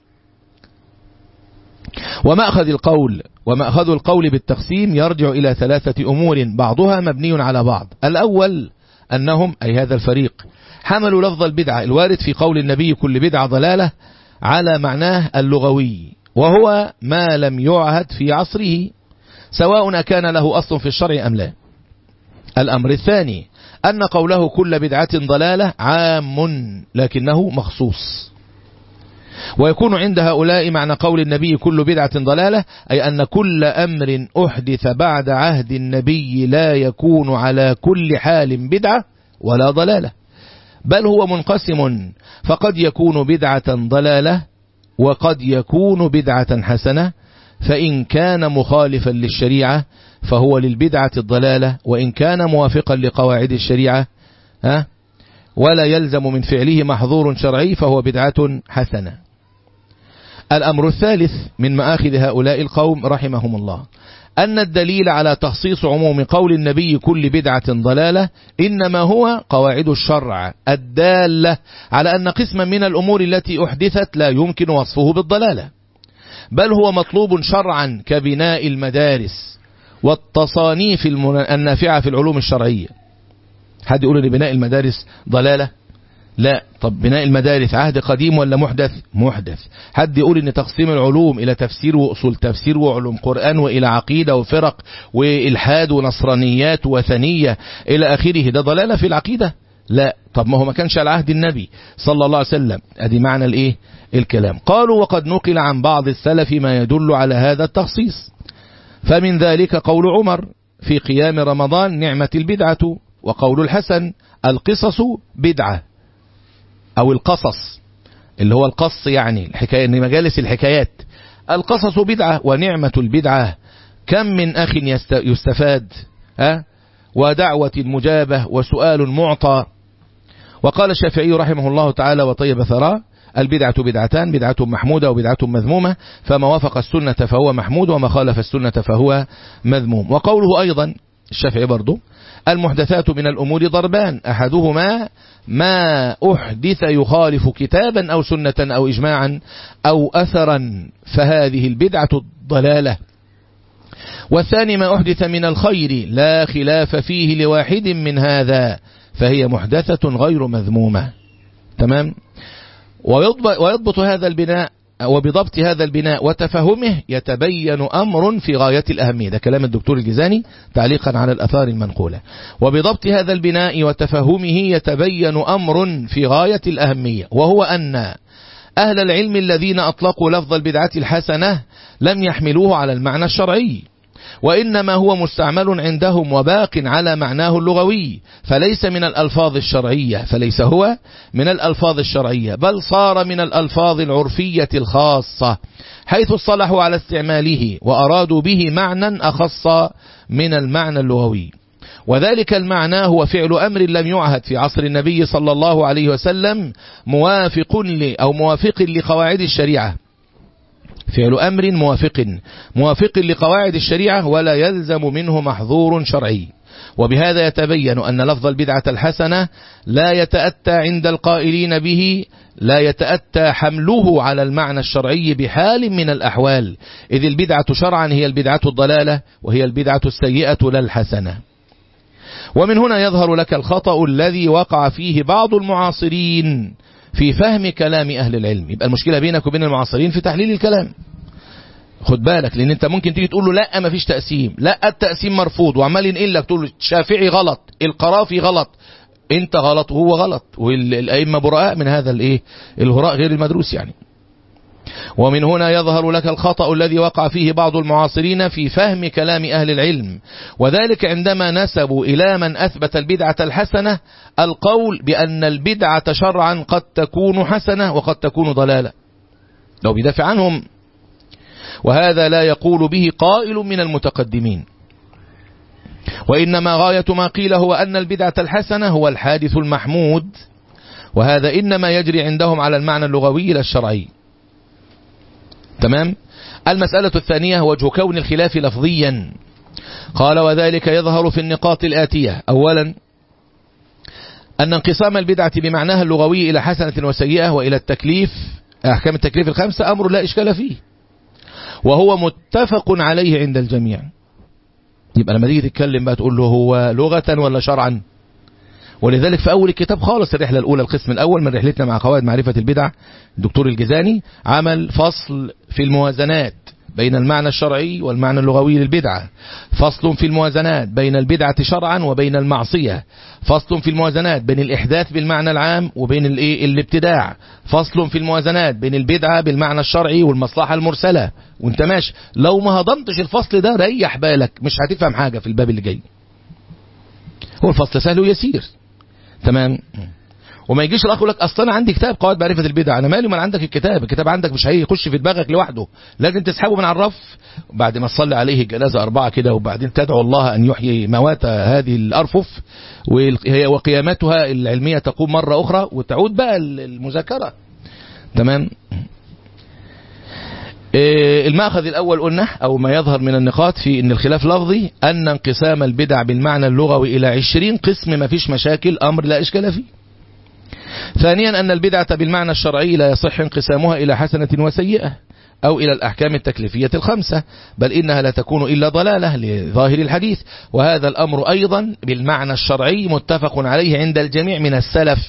ومأخذ القول ومأخذ القول بالتقسيم يرجع إلى ثلاثة أمور بعضها مبني على بعض الأول أنهم أي هذا الفريق حملوا لفظ البدعة الوارد في قول النبي كل بدعة ضلالة على معناه اللغوي وهو ما لم يعهد في عصره سواء كان له أصل في الشرع أم لا الأمر الثاني أن قوله كل بدعة ضلالة عام لكنه مخصوص ويكون عند هؤلاء معنى قول النبي كل بدعة ضلالة أي أن كل أمر أحدث بعد عهد النبي لا يكون على كل حال بدعة ولا ضلالة بل هو منقسم فقد يكون بدعة ضلالة وقد يكون بدعة حسنة فإن كان مخالفا للشريعة فهو للبدعة الضلالة وإن كان موافقا لقواعد الشريعة ها ولا يلزم من فعله محظور شرعي فهو بدعة حسنة الأمر الثالث من مآخذ هؤلاء القوم رحمهم الله أن الدليل على تخصيص عموم قول النبي كل بدعة ضلالة إنما هو قواعد الشرع الدالة على أن قسما من الأمور التي أحدثت لا يمكن وصفه بالضلالة بل هو مطلوب شرعا كبناء المدارس والتصانيف النافعة في العلوم الشرعية حد يقول لي بناء المدارس ضلالة لا طب بناء المدارس عهد قديم ولا محدث محدث حد يقول ان تقسيم العلوم الى تفسير واصول تفسير وعلوم قرآن والى عقيدة وفرق والحاد ونصرانيات وثنية الى اخره ده ضلالة في العقيدة لا طب ما هو ما كانش على عهد النبي صلى الله عليه وسلم ادي معنى الايه الكلام قالوا وقد نقل عن بعض السلف ما يدل على هذا التخصيص فمن ذلك قول عمر في قيام رمضان نعمة البدعة وقول الحسن القصص بدعة او القصص اللي هو القص يعني الحكاية ان مجالس الحكايات القصص بدعة ونعمة البدعة كم من اخ يستفاد ها ودعوة مجابة وسؤال معطى وقال الشافعي رحمه الله تعالى وطيب ثراه البدعة بدعتان بدعة محمودة وبدعة مذمومة فما وافق السنة فهو محمود وما خالف السنة فهو مذموم وقوله أيضا الشافعي برضو المحدثات من الأمور ضربان أحدهما ما أحدث يخالف كتابا أو سنة أو إجماعا أو أثرا فهذه البدعة الضلالة والثاني ما أحدث من الخير لا خلاف فيه لواحد من هذا فهي محدثة غير مذمومة تمام ويضبط, ويضبط هذا البناء وبضبط هذا البناء وتفهمه يتبين أمر في غاية الأهمية ده كلام الدكتور الجزاني تعليقا على الأثار المنقولة وبضبط هذا البناء وتفهمه يتبين أمر في غاية الأهمية وهو أن أهل العلم الذين أطلقوا لفظ البدعة الحسنة لم يحملوه على المعنى الشرعي وإنما هو مستعمل عندهم وباق على معناه اللغوي فليس من الألفاظ الشرعية فليس هو من الألفاظ الشرعية بل صار من الألفاظ العرفية الخاصة حيث اصطلحوا على استعماله وأرادوا به معنى أخص من المعنى اللغوي وذلك المعنى هو فعل أمر لم يعهد في عصر النبي صلى الله عليه وسلم موافق ل أو موافق لقواعد الشريعة فعل أمر موافق موافق لقواعد الشريعة ولا يلزم منه محظور شرعي وبهذا يتبين أن لفظ البدعة الحسنة لا يتأتى عند القائلين به لا يتأتى حمله على المعنى الشرعي بحال من الأحوال إذ البدعة شرعا هي البدعة الضلالة وهي البدعة السيئة لا الحسنة ومن هنا يظهر لك الخطأ الذي وقع فيه بعض المعاصرين في فهم كلام أهل العلم يبقى المشكلة بينك وبين المعاصرين في تحليل الكلام خد بالك لان انت ممكن تيجي تقول له لا ما فيش تقسيم لا التقسيم مرفوض وعمال ينقل لك تقول له الشافعي غلط القرافي غلط انت غلط وهو غلط والائمه براء من هذا الايه الهراء غير المدروس يعني ومن هنا يظهر لك الخطأ الذي وقع فيه بعض المعاصرين في فهم كلام أهل العلم وذلك عندما نسبوا إلى من أثبت البدعة الحسنة القول بأن البدعة شرعا قد تكون حسنة وقد تكون ضلالة لو بيدافع عنهم وهذا لا يقول به قائل من المتقدمين وإنما غاية ما قيل هو أن البدعة الحسنة هو الحادث المحمود وهذا إنما يجري عندهم على المعنى اللغوي لا الشرعي تمام المسألة الثانية وجه كون الخلاف لفظيا قال وذلك يظهر في النقاط الآتية أولا أن انقسام البدعة بمعناها اللغوي إلى حسنة وسيئة وإلى التكليف أحكام التكليف الخمسة أمر لا إشكال فيه وهو متفق عليه عند الجميع يبقى لما تيجي تتكلم بقى تقول له هو لغة ولا شرعا ولذلك في أول الكتاب خالص الرحلة الأولى القسم الأول من رحلتنا مع قواعد معرفة البدع الدكتور الجزاني عمل فصل في الموازنات بين المعنى الشرعي والمعنى اللغوي للبدعة فصل في الموازنات بين البدعة شرعا وبين المعصية فصل في الموازنات بين الإحداث بالمعنى العام وبين الايه الابتداع فصل في الموازنات بين البدعة بالمعنى الشرعي والمصلحة المرسلة وانت ماشي لو ما هضمتش الفصل ده ريح بالك مش هتفهم حاجة في الباب اللي جاي هو الفصل سهل ويسير تمام وما يجيش الاخ يقول لك اصل انا عندي كتاب قواعد معرفه البدع انا مالي من عندك الكتاب الكتاب عندك مش هيخش في دماغك لوحده لازم تسحبه من على الرف بعد ما تصلي عليه الجنازه اربعه كده وبعدين تدعو الله ان يحيي موات هذه الارفف وقيامتها العلميه تقوم مره اخرى وتعود بقى المذاكره تمام المأخذ الأول قلنا أو ما يظهر من النقاط في أن الخلاف لفظي أن انقسام البدع بالمعنى اللغوي إلى عشرين قسم ما فيش مشاكل أمر لا إشكال فيه ثانيا أن البدعة بالمعنى الشرعي لا يصح انقسامها إلى حسنة وسيئة أو إلى الأحكام التكليفية الخمسة بل إنها لا تكون إلا ضلالة لظاهر الحديث وهذا الأمر أيضا بالمعنى الشرعي متفق عليه عند الجميع من السلف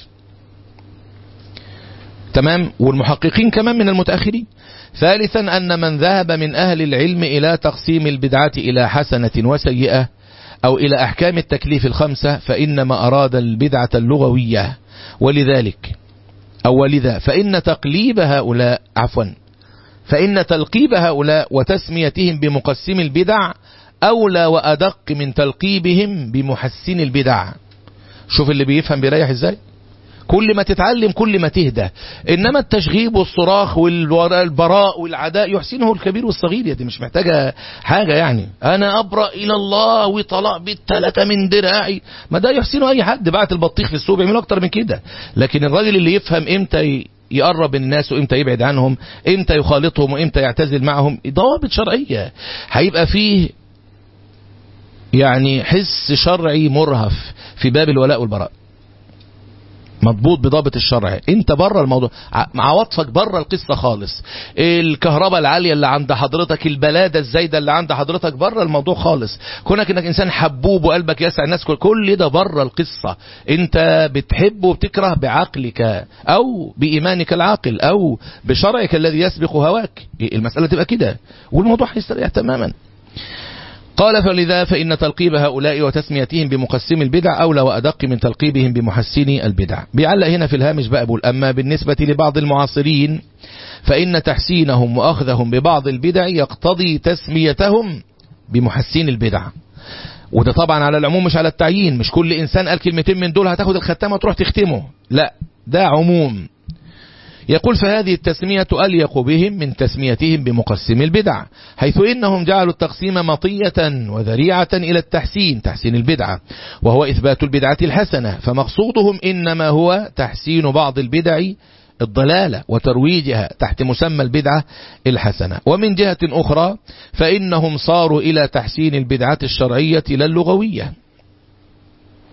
تمام والمحققين كمان من المتأخرين ثالثا أن من ذهب من أهل العلم إلى تقسيم البدعة إلى حسنة وسيئة أو إلى أحكام التكليف الخمسة فإنما أراد البدعة اللغوية ولذلك أو ولذا فإن تقليب هؤلاء عفوا فإن تلقيب هؤلاء وتسميتهم بمقسم البدع أولى وأدق من تلقيبهم بمحسن البدع شوف اللي بيفهم بيريح ازاي كل ما تتعلم كل ما تهدى إنما التشغيب والصراخ والبراء والعداء يحسنه الكبير والصغير يا دي مش محتاجة حاجة يعني أنا أبرأ إلى الله وطلاق بالثلاثة من دراعي ما ده يحسنه أي حد بعت البطيخ في السوق بيعمل أكتر من كده لكن الراجل اللي يفهم إمتى يقرب الناس وامتى يبعد عنهم امتى يخالطهم وامتى يعتزل معهم ضوابط شرعية هيبقى فيه يعني حس شرعي مرهف في باب الولاء والبراء مضبوط بضابط الشرع انت بره الموضوع عواطفك بره القصة خالص الكهرباء العالية اللي عند حضرتك البلادة الزايدة اللي عند حضرتك بره الموضوع خالص كونك انك انسان حبوب وقلبك يسع الناس كل, كل ده بره القصة انت بتحب وبتكره بعقلك او بايمانك العاقل او بشرعك الذي يسبق هواك المسألة تبقى كده والموضوع هيستريح تماما قال فلذا فإن تلقيب هؤلاء وتسميتهم بمقسم البدع أولى وأدق من تلقيبهم بمحسني البدع بيعلق هنا في الهامش بقى بقول أما بالنسبة لبعض المعاصرين فإن تحسينهم وأخذهم ببعض البدع يقتضي تسميتهم بمحسين البدع وده طبعا على العموم مش على التعيين مش كل إنسان قال كلمتين من دول هتاخد الختامة وتروح تختمه لا ده عموم يقول فهذه التسمية أليق بهم من تسميتهم بمقسم البدع حيث إنهم جعلوا التقسيم مطية وذريعة إلى التحسين تحسين البدعة وهو إثبات البدعة الحسنة فمقصودهم إنما هو تحسين بعض البدع الضلالة وترويجها تحت مسمى البدعة الحسنة ومن جهة أخرى فإنهم صاروا إلى تحسين البدعة الشرعية لا اللغوية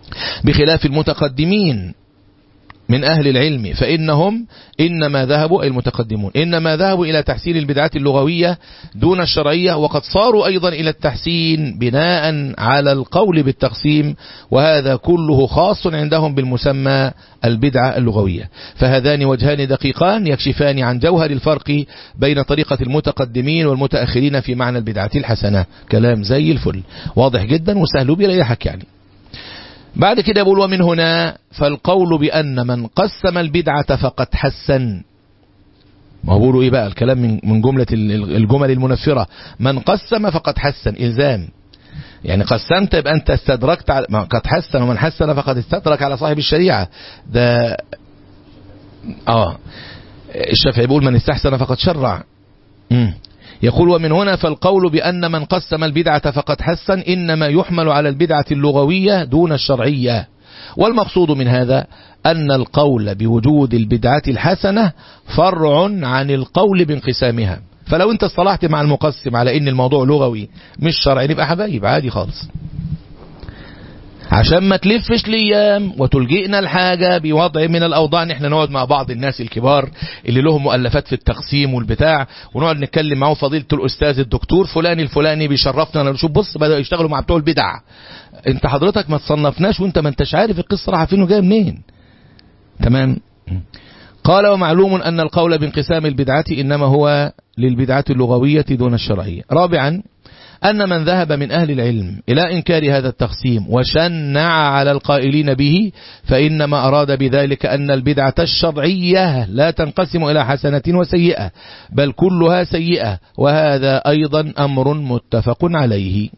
بخلاف المتقدمين من أهل العلم فإنهم إنما ذهبوا أي المتقدمون إنما ذهبوا إلى تحسين البدعات اللغوية دون الشرعية وقد صاروا أيضا إلى التحسين بناء على القول بالتقسيم وهذا كله خاص عندهم بالمسمى البدعة اللغوية فهذان وجهان دقيقان يكشفان عن جوهر الفرق بين طريقة المتقدمين والمتأخرين في معنى البدعة الحسنة كلام زي الفل واضح جدا وسهل بيريحك يعني بعد كده يقول ومن هنا فالقول بأن من قسم البدعة فقد حسن ما هو بيقولوا ايه بقى الكلام من من جملة الجمل المنفرة من قسم فقد حسن إلزام يعني قسمت يبقى أنت استدركت على قد حسن ومن حسن فقد استدرك على صاحب الشريعة ده اه الشافعي بيقول من استحسن فقد شرع مم. يقول ومن هنا فالقول بأن من قسم البدعة فقد حسن إنما يحمل على البدعة اللغوية دون الشرعية والمقصود من هذا أن القول بوجود البدعة الحسنة فرع عن القول بانقسامها فلو انت اصطلحت مع المقسم على ان الموضوع لغوي مش شرعي نبقى حبايب عادي خالص عشان ما تلفش الايام وتلجئنا الحاجة بوضع من الاوضاع ان احنا نقعد مع بعض الناس الكبار اللي لهم مؤلفات في التقسيم والبتاع ونقعد نتكلم معه فضيلة الاستاذ الدكتور فلان الفلاني بيشرفنا انا نشوف بص بدأوا يشتغلوا مع بتوع البدع انت حضرتك ما تصنفناش وانت ما انتش عارف القصة راح فين وجايه منين تمام قال ومعلوم أن القول بانقسام البدعة إنما هو للبدعة اللغوية دون الشرعية رابعا أن من ذهب من أهل العلم إلى إنكار هذا التقسيم وشنع على القائلين به فإنما أراد بذلك أن البدعة الشرعية لا تنقسم إلى حسنة وسيئة بل كلها سيئة وهذا أيضا أمر متفق عليه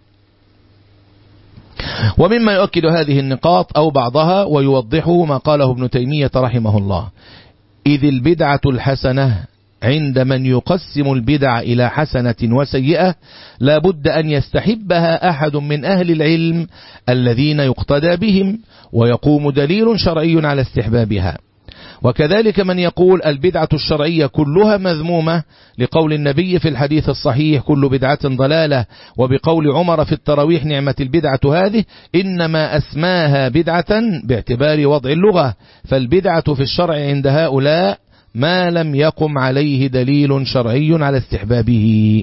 ومما يؤكد هذه النقاط أو بعضها ويوضحه ما قاله ابن تيمية رحمه الله إذ البدعة الحسنة عند من يقسم البدع إلى حسنة وسيئة لا بد أن يستحبها أحد من أهل العلم الذين يقتدى بهم ويقوم دليل شرعي على استحبابها وكذلك من يقول البدعة الشرعية كلها مذمومة لقول النبي في الحديث الصحيح كل بدعة ضلالة وبقول عمر في التراويح نعمة البدعة هذه إنما أسماها بدعة باعتبار وضع اللغة فالبدعة في الشرع عند هؤلاء ما لم يقم عليه دليل شرعي على استحبابه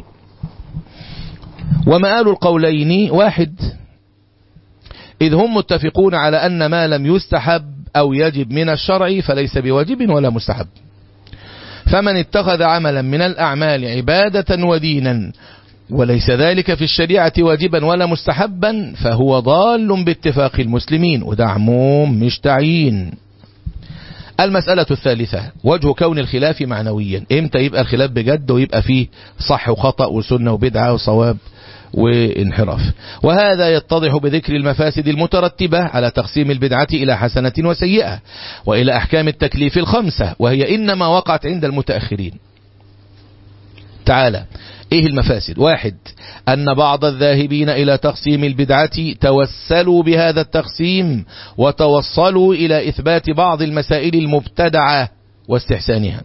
ومآل القولين واحد إذ هم متفقون على أن ما لم يستحب أو يجب من الشرع فليس بواجب ولا مستحب فمن اتخذ عملا من الأعمال عبادة ودينا وليس ذلك في الشريعة واجبا ولا مستحبا فهو ضال باتفاق المسلمين وده عموم مش تعيين المسألة الثالثة وجه كون الخلاف معنويا امتى يبقى الخلاف بجد ويبقى فيه صح وخطأ وسنة وبدعة وصواب وانحراف وهذا يتضح بذكر المفاسد المترتبة على تقسيم البدعة إلى حسنة وسيئة وإلى أحكام التكليف الخمسة وهي إنما وقعت عند المتأخرين تعالى ايه المفاسد واحد ان بعض الذاهبين الى تقسيم البدعة توسلوا بهذا التقسيم وتوصلوا الى اثبات بعض المسائل المبتدعة واستحسانها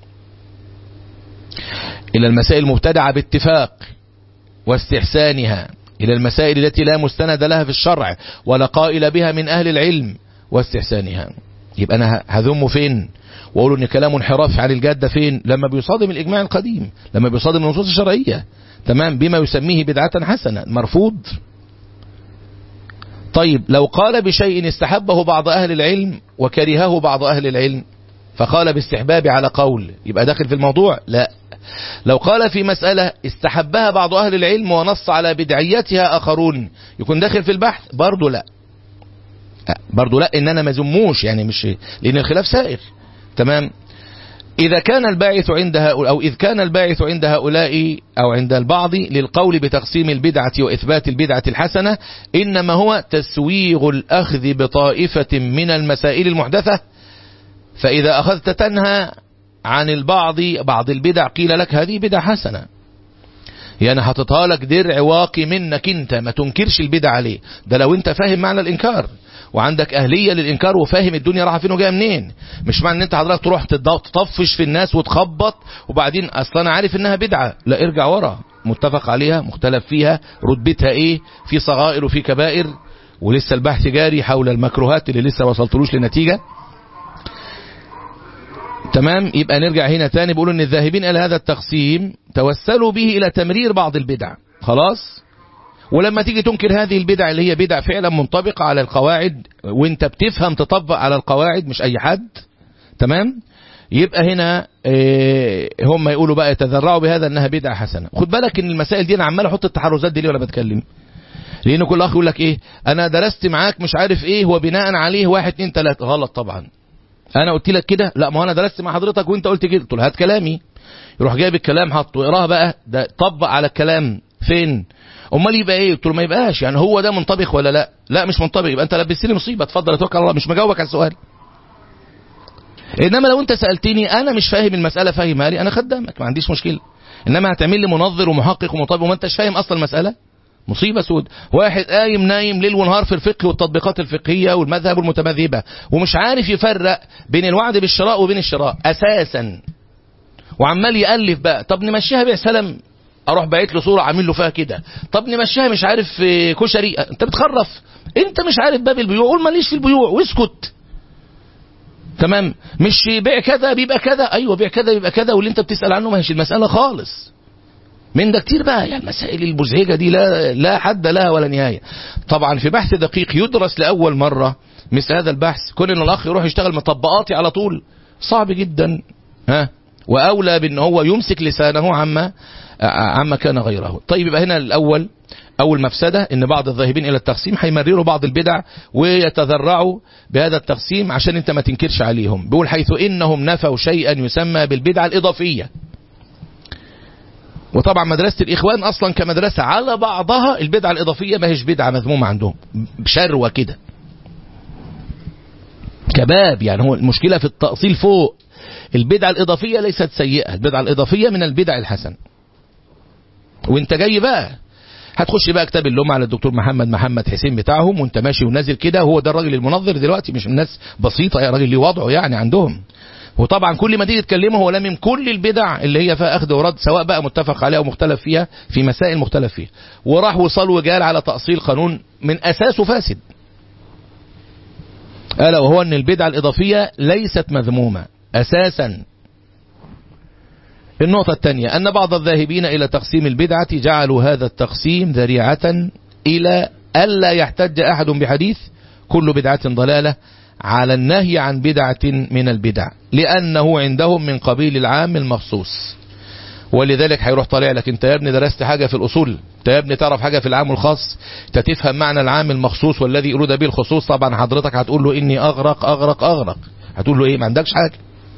الى المسائل المبتدعة باتفاق واستحسانها إلى المسائل التي لا مستند لها في الشرع ولا قائل بها من أهل العلم واستحسانها يبقى أنا هذم فين وأقول أن كلام انحراف عن الجادة فين لما بيصادم الإجماع القديم لما بيصادم النصوص الشرعية تمام بما يسميه بدعة حسنة مرفوض طيب لو قال بشيء استحبه بعض أهل العلم وكرهه بعض أهل العلم فقال باستحباب على قول يبقى داخل في الموضوع لا لو قال في مسألة استحبها بعض أهل العلم ونص على بدعيتها آخرون يكون داخل في البحث برضو لا برضو لا إن أنا ما زموش يعني مش لأن الخلاف سائر تمام إذا كان الباعث عند هؤلاء أو إذ كان الباعث عند هؤلاء أو عند البعض للقول بتقسيم البدعة وإثبات البدعة الحسنة إنما هو تسويغ الأخذ بطائفة من المسائل المحدثة فإذا أخذت تنهى عن البعض بعض البدع قيل لك هذه بدع حسنة يعني حطتها لك درع واقي منك انت ما تنكرش البدع عليه ده لو انت فاهم معنى الانكار وعندك اهلية للانكار وفاهم الدنيا رايحه فين وجايه منين مش معنى ان انت حضرتك تروح تطفش في الناس وتخبط وبعدين اصلا انا عارف انها بدعة لا ارجع ورا متفق عليها مختلف فيها رتبتها ايه في صغائر وفي كبائر ولسه البحث جاري حول المكروهات اللي لسه وصلتلوش لنتيجة تمام يبقى نرجع هنا تاني بيقولوا ان الذاهبين الى هذا التقسيم توسلوا به الى تمرير بعض البدع خلاص ولما تيجي تنكر هذه البدع اللي هي بدع فعلا منطبقة على القواعد وانت بتفهم تطبق على القواعد مش اي حد تمام يبقى هنا اه هم يقولوا بقى يتذرعوا بهذا انها بدعة حسنة خد بالك ان المسائل دي انا عمال احط التحرزات دي ليه وانا بتكلم لان كل اخ يقول لك ايه انا درست معاك مش عارف ايه وبناء عليه واحد اتنين تلاتة غلط طبعا انا قلت لك كده لا ما انا درست مع حضرتك وانت قلت كده قلت له هات كلامي يروح جايب الكلام حطه اقراها بقى ده طبق على الكلام فين امال يبقى ايه قلت له ما يبقاش يعني هو ده منطبق ولا لا لا مش منطبق يبقى انت لبستني مصيبه اتفضل اتوكل على الله مش مجاوبك على السؤال انما لو انت سالتني انا مش فاهم المساله فاهمها لي انا خدامك ما عنديش مشكله انما هتعمل لي منظر ومحقق ومطبق وما انتش فاهم اصلا المساله مصيبة سود واحد قايم نايم ليل ونهار في الفقه والتطبيقات الفقهية والمذهب المتمذهبة ومش عارف يفرق بين الوعد بالشراء وبين الشراء أساسا وعمال يألف بقى طب نمشيها بيع سلم اروح باعت له صوره عامل له فيها كده طب نمشيها مش عارف كشري انت بتخرف انت مش عارف باب البيوع قول ماليش في البيوع واسكت تمام مش بيع كذا بيبقى كذا ايوه بيع كذا بيبقى كذا واللي انت بتسال عنه ما هيش المساله خالص من ده كتير بقى يعني المسائل المزعجه دي لا لا حد لها ولا نهايه طبعا في بحث دقيق يدرس لاول مره مثل هذا البحث كون ان الاخ يروح يشتغل مطبقاتي على طول صعب جدا ها واولى بان هو يمسك لسانه عما عما كان غيره طيب يبقى هنا الاول اول مفسده ان بعض الذاهبين الى التقسيم هيمرروا بعض البدع ويتذرعوا بهذا التقسيم عشان انت ما تنكرش عليهم بيقول حيث انهم نفوا شيئا يسمى بالبدعه الاضافيه وطبعا مدرسة الإخوان أصلا كمدرسة على بعضها البدعة الإضافية ما هيش بدعة مذمومة عندهم شروة كده كباب يعني هو المشكلة في التأصيل فوق البدعة الإضافية ليست سيئة البدعة الإضافية من البدع الحسن وانت جاي بقى هتخش بقى كتاب اللوم على الدكتور محمد محمد حسين بتاعهم وانت ماشي ونازل كده هو ده الراجل المنظر دلوقتي مش الناس بسيطة يا راجل ليه وضعه يعني عندهم وطبعا كل ما تيجي تكلمه هو لامم كل البدع اللي هي فيها اخذ ورد سواء بقى متفق عليها او مختلف فيها في مسائل مختلف فيها وراح وصل وجال على تأصيل قانون من اساسه فاسد الا وهو ان البدعة الاضافية ليست مذمومة اساسا النقطة الثانية أن بعض الذاهبين إلى تقسيم البدعة جعلوا هذا التقسيم ذريعة إلى ألا يحتج أحد بحديث كل بدعة ضلالة على النهي عن بدعة من البدع لأنه عندهم من قبيل العام المخصوص ولذلك هيروح طالع لك انت يا ابني درست حاجة في الأصول انت يا ابني تعرف حاجة في العام الخاص انت تفهم معنى العام المخصوص والذي أرود به الخصوص طبعا حضرتك هتقول له إني أغرق أغرق أغرق هتقول له إيه ما عندكش حاجة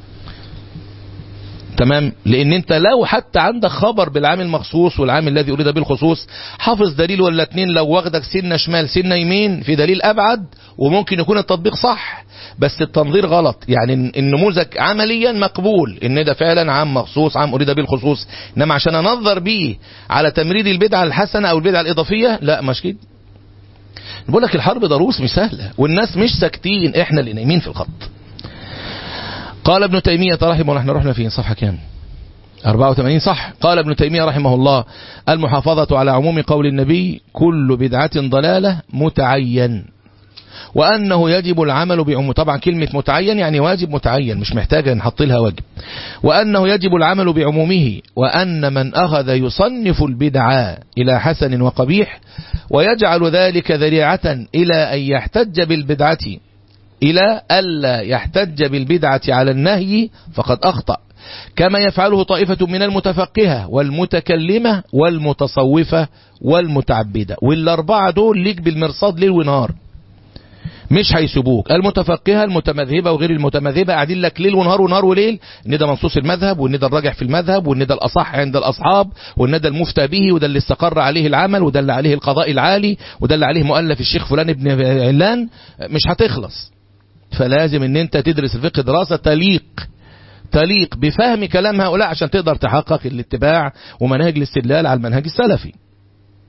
تمام لان انت لو حتى عندك خبر بالعام المخصوص والعام الذي اريد به الخصوص حافظ دليل ولا اتنين لو واخدك سنه شمال سنه يمين في دليل ابعد وممكن يكون التطبيق صح بس التنظير غلط يعني النموذج عمليا مقبول ان ده فعلا عام مخصوص عام اريد به الخصوص انما عشان انظر بيه على تمرير البدعه الحسنه او البدعه الاضافيه لا مش كده بقول لك الحرب ضروس مش سهله والناس مش ساكتين احنا اللي نايمين في الخط قال ابن تيمية رحمه الله احنا رحنا فين صفحة كام 84 صح قال ابن تيمية رحمه الله المحافظة على عموم قول النبي كل بدعة ضلالة متعين وأنه يجب العمل بعموم طبعا كلمة متعين يعني واجب متعين مش محتاجة نحط لها واجب وأنه يجب العمل بعمومه وأن من أخذ يصنف البدعة إلى حسن وقبيح ويجعل ذلك ذريعة إلى أن يحتج بالبدعة إلى ألا يحتج بالبدعة على النهي فقد أخطأ كما يفعله طائفة من المتفقهة والمتكلمة والمتصوفة والمتعبدة والأربعة دول ليك بالمرصاد ليل ونهار مش هيسيبوك المتفقهة المتمذهبة وغير المتمذهبة قاعدين لك ليل ونهار ونهار وليل ان ده منصوص المذهب وان ده الراجح في المذهب وان ده الاصح عند الاصحاب وان ده المفتى به وده اللي استقر عليه العمل وده اللي عليه القضاء العالي وده اللي عليه مؤلف الشيخ فلان ابن علان مش هتخلص فلازم ان انت تدرس الفقه دراسة تليق تليق بفهم كلام هؤلاء عشان تقدر تحقق الاتباع ومنهج الاستدلال على المنهج السلفي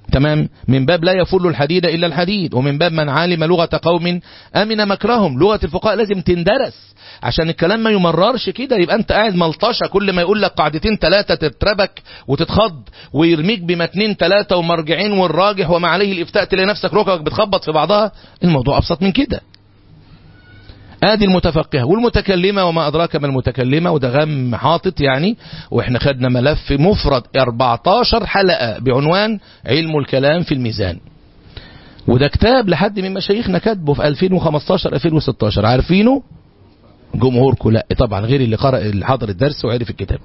تمام من باب لا يفل الحديد إلا الحديد ومن باب من علم لغة قوم أمن مكرهم لغة الفقهاء لازم تندرس عشان الكلام ما يمررش كده يبقى انت قاعد ملطشة كل ما يقول لك قاعدتين ثلاثة تتربك وتتخض ويرميك بمتنين ثلاثة ومرجعين والراجح وما عليه الإفتاء تلاقي نفسك ركبك بتخبط في بعضها الموضوع أبسط من كده ادي المتفقهة والمتكلمة وما أدراك ما المتكلمة وده غم حاطط يعني واحنا خدنا ملف مفرد 14 حلقة بعنوان علم الكلام في الميزان وده كتاب لحد من مشايخنا كاتبه في 2015 2016 عارفينه جمهوركم لا طبعا غير اللي قرأ اللي حضر الدرس وعرف الكتاب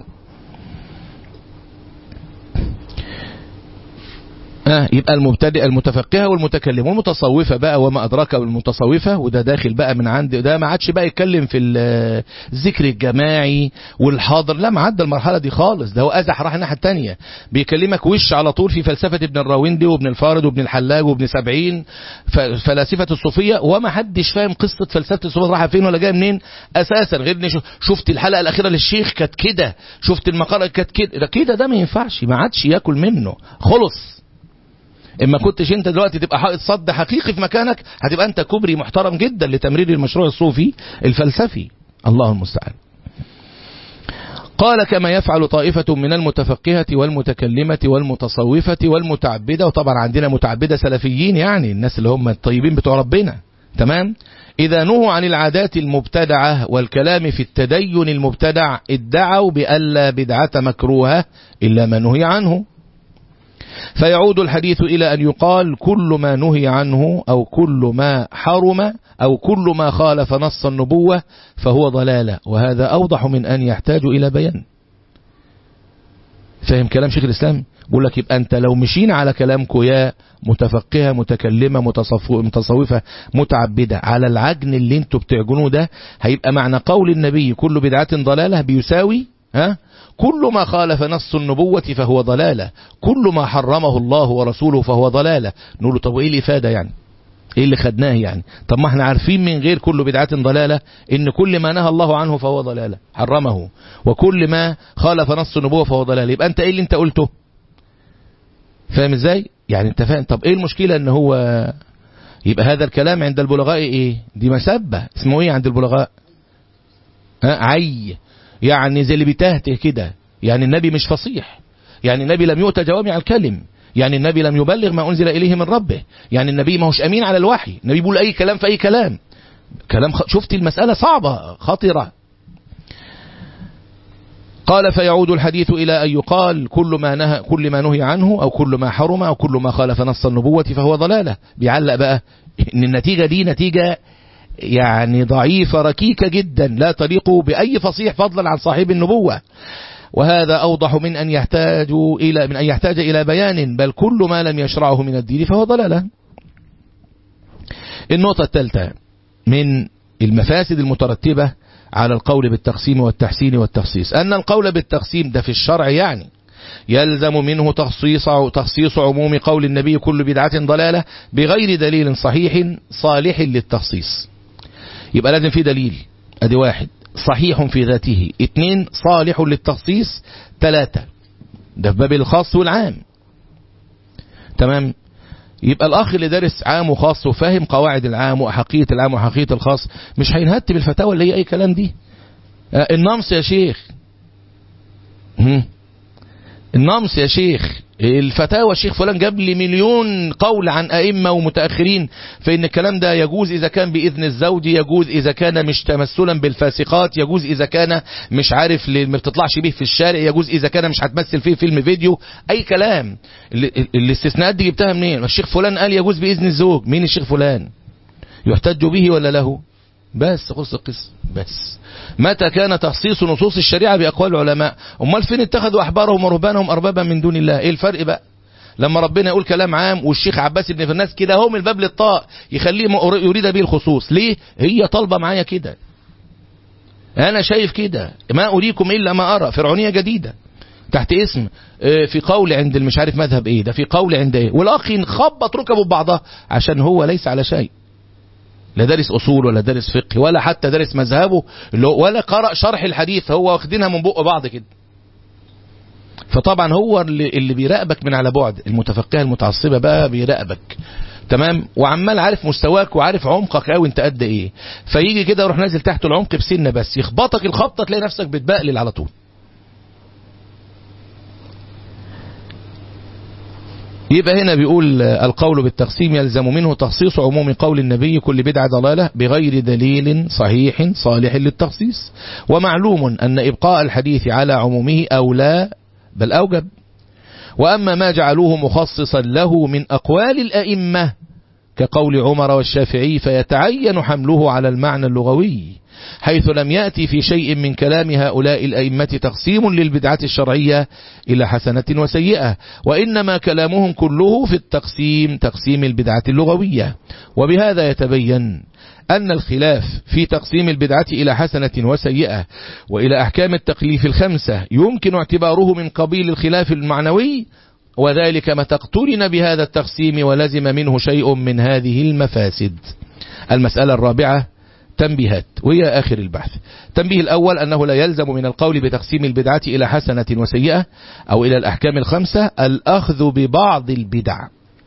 آه يبقى المبتدئ المتفقهة والمتكلم والمتصوفة بقى وما أدراك بالمتصوفة وده داخل بقى من عند ده ما عادش بقى يتكلم في الذكر الجماعي والحاضر لا ما عدى المرحلة دي خالص ده هو أزح راح الناحية التانية بيكلمك وش على طول في فلسفة ابن الراوندي وابن الفارد وابن الحلاج وابن سبعين فلاسفة الصوفية وما حدش فاهم قصة فلسفة الصوفية رايحة فين ولا جايه منين أساسا غير إن شفت الحلقة الأخيرة للشيخ كانت كده شفت المقالة كانت كده كده ده ما ينفعش ما عادش ياكل منه خلص اما كنتش انت دلوقتي تبقى حائط صد حقيقي في مكانك هتبقى انت كوبري محترم جدا لتمرير المشروع الصوفي الفلسفي الله المستعان قال كما يفعل طائفة من المتفقهة والمتكلمة والمتصوفة والمتعبدة وطبعا عندنا متعبدة سلفيين يعني الناس اللي هم الطيبين بتوع ربنا تمام إذا نهوا عن العادات المبتدعة والكلام في التدين المبتدع ادعوا بألا بدعة مكروهة إلا ما نهي عنه فيعود الحديث إلى أن يقال كل ما نهي عنه أو كل ما حرم أو كل ما خالف نص النبوة فهو ضلالة وهذا أوضح من أن يحتاج إلى بيان فاهم كلام شيخ الإسلام بقول لك يبقى أنت لو مشين على كلامكم يا متفقهة متكلمة متصوفة متعبدة على العجن اللي انتوا بتعجنوه ده هيبقى معنى قول النبي كل بدعة ضلالة بيساوي ها كل ما خالف نص النبوة فهو ضلالة كل ما حرمه الله ورسوله فهو ضلالة نقول له طب وإيه الإفادة يعني إيه اللي خدناه يعني طب ما احنا عارفين من غير كل بدعة ضلالة إن كل ما نهى الله عنه فهو ضلالة حرمه وكل ما خالف نص النبوة فهو ضلالة يبقى أنت إيه اللي أنت قلته فاهم إزاي يعني أنت فاهم طب إيه المشكلة إن هو يبقى هذا الكلام عند البلغاء إيه دي مسبة اسمه إيه عند البلغاء ها عي يعني زي اللي بيتهته كده يعني النبي مش فصيح يعني النبي لم يؤتى جوامع الكلم يعني النبي لم يبلغ ما أنزل إليه من ربه يعني النبي ما هوش أمين على الوحي النبي بيقول أي كلام في أي كلام كلام خ... شفت المسألة صعبة خطرة قال فيعود الحديث إلى أن يقال كل ما نهى كل ما نهي عنه أو كل ما حرم أو كل ما خالف نص النبوة فهو ضلالة بيعلق بقى إن النتيجة دي نتيجة يعني ضعيفة ركيكة جدا لا تليق بأي فصيح فضلا عن صاحب النبوة وهذا أوضح من أن يحتاج إلى من أن يحتاج إلى بيان بل كل ما لم يشرعه من الدين فهو ضلالة النقطة الثالثة من المفاسد المترتبة على القول بالتقسيم والتحسين والتخصيص أن القول بالتقسيم ده في الشرع يعني يلزم منه تخصيص تخصيص عموم قول النبي كل بدعة ضلالة بغير دليل صحيح صالح للتخصيص يبقى لازم في دليل ادي واحد صحيح في ذاته اثنين صالح للتخصيص ثلاثة ده في باب الخاص والعام تمام يبقى الأخ اللي دارس عام وخاص وفاهم قواعد العام وأحقية العام وأحقية الخاص مش هينهت بالفتاوى اللي هي أي كلام دي النمس يا شيخ النمس يا شيخ الفتاوى الشيخ فلان جاب لي مليون قول عن أئمة ومتأخرين فإن الكلام ده يجوز إذا كان بإذن الزوج يجوز إذا كان مش تمثلا بالفاسقات يجوز إذا كان مش عارف ما بتطلعش به في الشارع يجوز إذا كان مش هتمثل فيه فيلم فيديو أي كلام الاستثناءات دي جبتها منين الشيخ فلان قال يجوز بإذن الزوج مين الشيخ فلان يحتج به ولا له بس خلص القصة بس متى كان تخصيص نصوص الشريعة بأقوال العلماء أمال فين اتخذوا أحبارهم ورهبانهم أربابا من دون الله إيه الفرق بقى لما ربنا يقول كلام عام والشيخ عباس بن فرناس كده هو من الباب للطاء يخليه يريد به الخصوص ليه هي طالبة معايا كده أنا شايف كده ما أريكم إلا ما أرى فرعونية جديدة تحت اسم في قول عند مش عارف مذهب ايه ده في قول عند ايه والاخ ينخبط ركبه ببعضها عشان هو ليس على شيء لا دارس اصول ولا دارس فقه ولا حتى دارس مذهبه ولا قرأ شرح الحديث هو واخدينها من بق بعض كده فطبعا هو اللي, اللي بيراقبك من على بعد المتفقهه المتعصبه بقى بيراقبك تمام وعمال عارف مستواك وعارف عمقك قوي انت قد ايه فيجي كده يروح نازل تحت العمق بسنه بس يخبطك الخبطه تلاقي نفسك بتبقلل على طول يبقى هنا بيقول القول بالتقسيم يلزم منه تخصيص عموم قول النبي كل بدعة ضلالة بغير دليل صحيح صالح للتخصيص ومعلوم أن إبقاء الحديث على عمومه أولى بل أوجب وأما ما جعلوه مخصصا له من أقوال الأئمة كقول عمر والشافعي فيتعين حمله على المعنى اللغوي حيث لم يأتي في شيء من كلام هؤلاء الأئمة تقسيم للبدعة الشرعية إلى حسنة وسيئة وإنما كلامهم كله في التقسيم تقسيم البدعة اللغوية وبهذا يتبين أن الخلاف في تقسيم البدعة إلى حسنة وسيئة وإلى أحكام التقليف الخمسة يمكن اعتباره من قبيل الخلاف المعنوي وذلك متى اقترن بهذا التقسيم ولزم منه شيء من هذه المفاسد المسألة الرابعة تنبيهات وهي آخر البحث تنبيه الأول أنه لا يلزم من القول بتقسيم البدعة إلى حسنة وسيئة أو إلى الأحكام الخمسة الأخذ ببعض البدع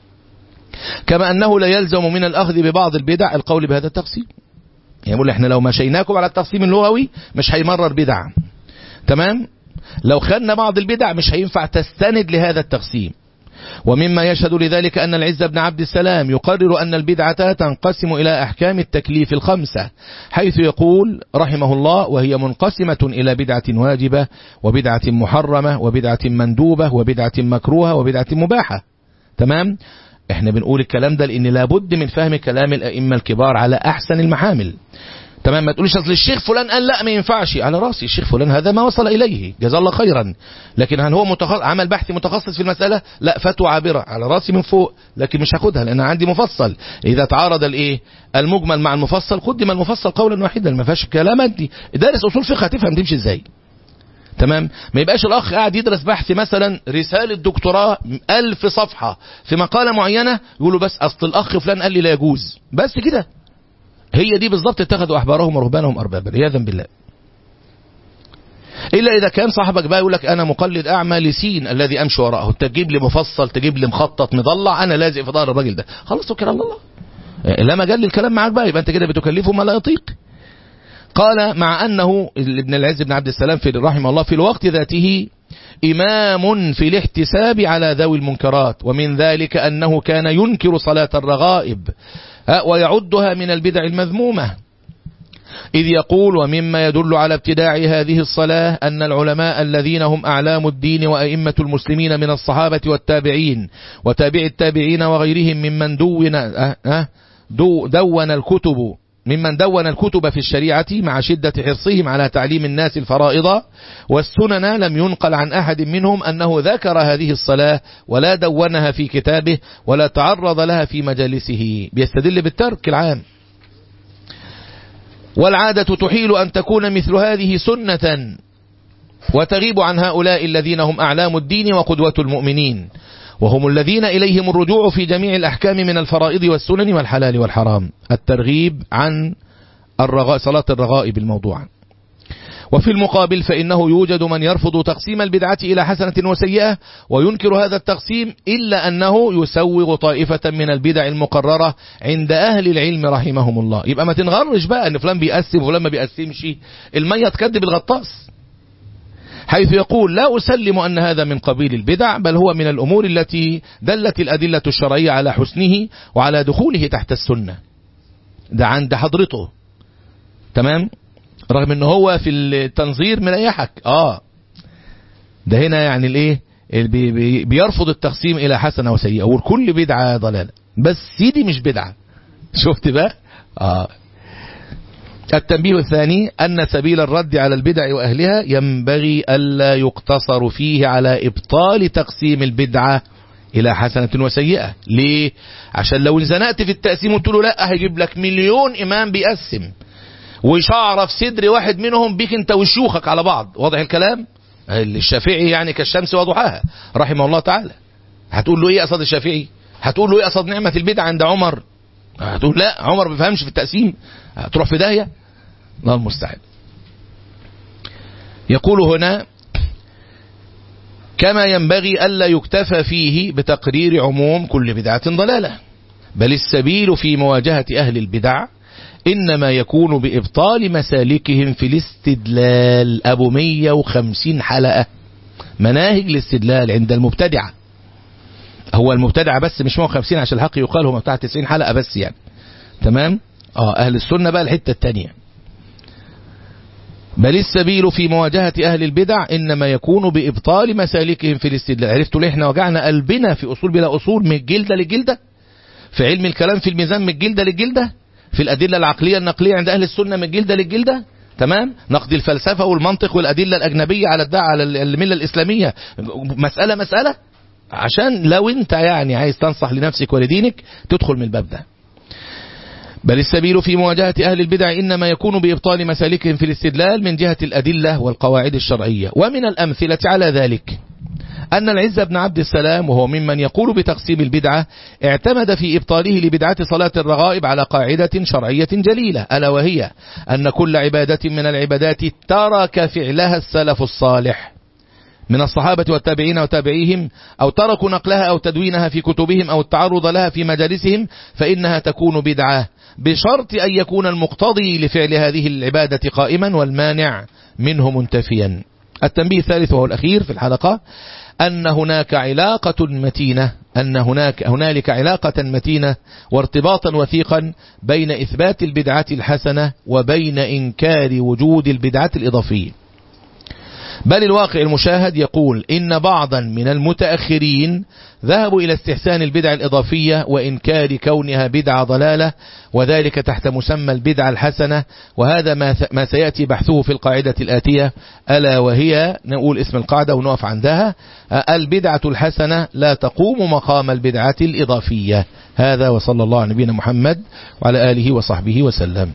كما أنه لا يلزم من الأخذ ببعض البدع القول بهذا التقسيم يقول احنا لو مشيناكم على التقسيم اللغوي مش هيمرر بدع تمام لو خدنا بعض البدع مش هينفع تستند لهذا التقسيم ومما يشهد لذلك أن العز بن عبد السلام يقرر أن البدعة تنقسم إلى أحكام التكليف الخمسة حيث يقول رحمه الله وهي منقسمة إلى بدعة واجبة وبدعة محرمة وبدعة مندوبة وبدعة مكروهة وبدعة مباحة تمام احنا بنقول الكلام ده لان لابد من فهم كلام الائمه الكبار على احسن المحامل تمام ما تقوليش اصل الشيخ فلان قال لا ما ينفعش على راسي الشيخ فلان هذا ما وصل اليه جزاه الله خيرا لكن هل هو متخصص عمل بحث متخصص في المساله لا فتوى عابره على راسي من فوق لكن مش هاخدها لان عندي مفصل اذا تعارض الايه المجمل مع المفصل قدم المفصل قولا واحدا ما فيهاش كلام دي دارس اصول فقه هتفهم تمشي ازاي تمام ما يبقاش الاخ قاعد يدرس بحث مثلا رساله دكتوراه ألف صفحه في مقاله معينه يقولوا بس اصل الاخ فلان قال لي لا يجوز بس كده هي دي بالظبط اتخذوا احبارهم ورهبانهم اربابا عياذا بالله الا اذا كان صاحبك بقى يقول لك انا مقلد اعمى لسين الذي امشي وراءه تجيب لي مفصل تجيب لي مخطط مضلع انا لازق في ظهر الراجل ده خلاص توكل على الله لا مجال للكلام معاك بقى يبقى انت كده بتكلفه ما لا يطيق قال مع أنه ابن العز بن عبد السلام في رحمه الله في الوقت ذاته إمام في الاحتساب على ذوي المنكرات ومن ذلك أنه كان ينكر صلاة الرغائب ويعدها من البدع المذمومة إذ يقول ومما يدل على ابتداع هذه الصلاة أن العلماء الذين هم أعلام الدين وأئمة المسلمين من الصحابة والتابعين وتابع التابعين وغيرهم ممن دون, دون الكتب ممن دون الكتب في الشريعة مع شدة حرصهم على تعليم الناس الفرائض والسنن لم ينقل عن أحد منهم أنه ذكر هذه الصلاة ولا دونها في كتابه ولا تعرض لها في مجالسه بيستدل بالترك العام والعادة تحيل أن تكون مثل هذه سنة وتغيب عن هؤلاء الذين هم أعلام الدين وقدوة المؤمنين وهم الذين إليهم الرجوع في جميع الأحكام من الفرائض والسنن والحلال والحرام الترغيب عن الرغاء صلاة الرغائب الموضوع وفي المقابل فإنه يوجد من يرفض تقسيم البدعة إلى حسنة وسيئة وينكر هذا التقسيم إلا أنه يسوغ طائفة من البدع المقررة عند أهل العلم رحمهم الله يبقى ما تنغرش بقى أن فلان بيقسم وفلان ما بيقسمش المية تكذب الغطاس حيث يقول لا أسلم أن هذا من قبيل البدع بل هو من الأمور التي دلت الأدلة الشرعية على حسنه وعلى دخوله تحت السنة ده عند حضرته تمام رغم ان هو في التنظير مريحك اه ده هنا يعني الايه بي بي بيرفض التقسيم الى حسنه وسيئه وكل بدعه ضلاله بس سيدي مش بدعه شفت بقى اه التنبيه الثاني أن سبيل الرد على البدع وأهلها ينبغي ألا يقتصر فيه على إبطال تقسيم البدعة إلى حسنة وسيئة ليه؟ عشان لو انزنقت في التقسيم وقلت له لا هيجيب لك مليون إمام بيقسم وشعر في صدر واحد منهم بيك انت وشيوخك على بعض واضح الكلام الشافعي يعني كالشمس وضحاها رحمه الله تعالى هتقول له ايه قصد الشافعي هتقول له ايه قصد نعمة البدع عند عمر هتقول لا عمر ما بيفهمش في التقسيم هتروح في داهيه الله المستعان يقول هنا كما ينبغي ألا يكتفى فيه بتقرير عموم كل بدعة ضلالة بل السبيل في مواجهة أهل البدع إنما يكون بإبطال مسالكهم في الاستدلال أبو 150 حلقة مناهج الاستدلال عند المبتدعة هو المبتدعة بس مش 150 عشان الحق يقال هم بتاع 90 حلقة بس يعني تمام اه أهل السنة بقى الحتة التانية بل السبيل في مواجهة أهل البدع إنما يكون بإبطال مسالكهم في الاستدلال عرفتوا ليه احنا وجعنا قلبنا في أصول بلا أصول من الجلدة للجلدة في علم الكلام في الميزان من الجلدة للجلدة في الأدلة العقلية النقلية عند أهل السنة من الجلدة للجلدة تمام نقد الفلسفة والمنطق والأدلة الأجنبية على الدعاء على الملة الإسلامية مسألة مسألة عشان لو انت يعني عايز تنصح لنفسك ولدينك تدخل من الباب ده بل السبيل في مواجهة أهل البدع إنما يكون بإبطال مسالكهم في الاستدلال من جهة الأدلة والقواعد الشرعية ومن الأمثلة على ذلك أن العز بن عبد السلام وهو ممن يقول بتقسيم البدعة اعتمد في إبطاله لبدعة صلاة الرغائب على قاعدة شرعية جليلة ألا وهي أن كل عبادة من العبادات ترك فعلها السلف الصالح من الصحابة والتابعين وتابعيهم أو تركوا نقلها أو تدوينها في كتبهم أو التعرض لها في مجالسهم فإنها تكون بدعة بشرط أن يكون المقتضي لفعل هذه العبادة قائما والمانع منه منتفيا التنبيه الثالث وهو الأخير في الحلقة أن هناك علاقة متينة أن هناك هنالك علاقة متينة وارتباطا وثيقا بين إثبات البدعة الحسنة وبين إنكار وجود البدعة الإضافية بل الواقع المشاهد يقول إن بعضا من المتأخرين ذهبوا إلى استحسان البدع الإضافية وإنكار كونها بدعة ضلالة وذلك تحت مسمى البدعة الحسنة وهذا ما سيأتي بحثه في القاعدة الآتية ألا وهي نقول اسم القاعدة ونقف عندها البدعة الحسنة لا تقوم مقام البدعة الإضافية هذا وصلى الله على نبينا محمد وعلى آله وصحبه وسلم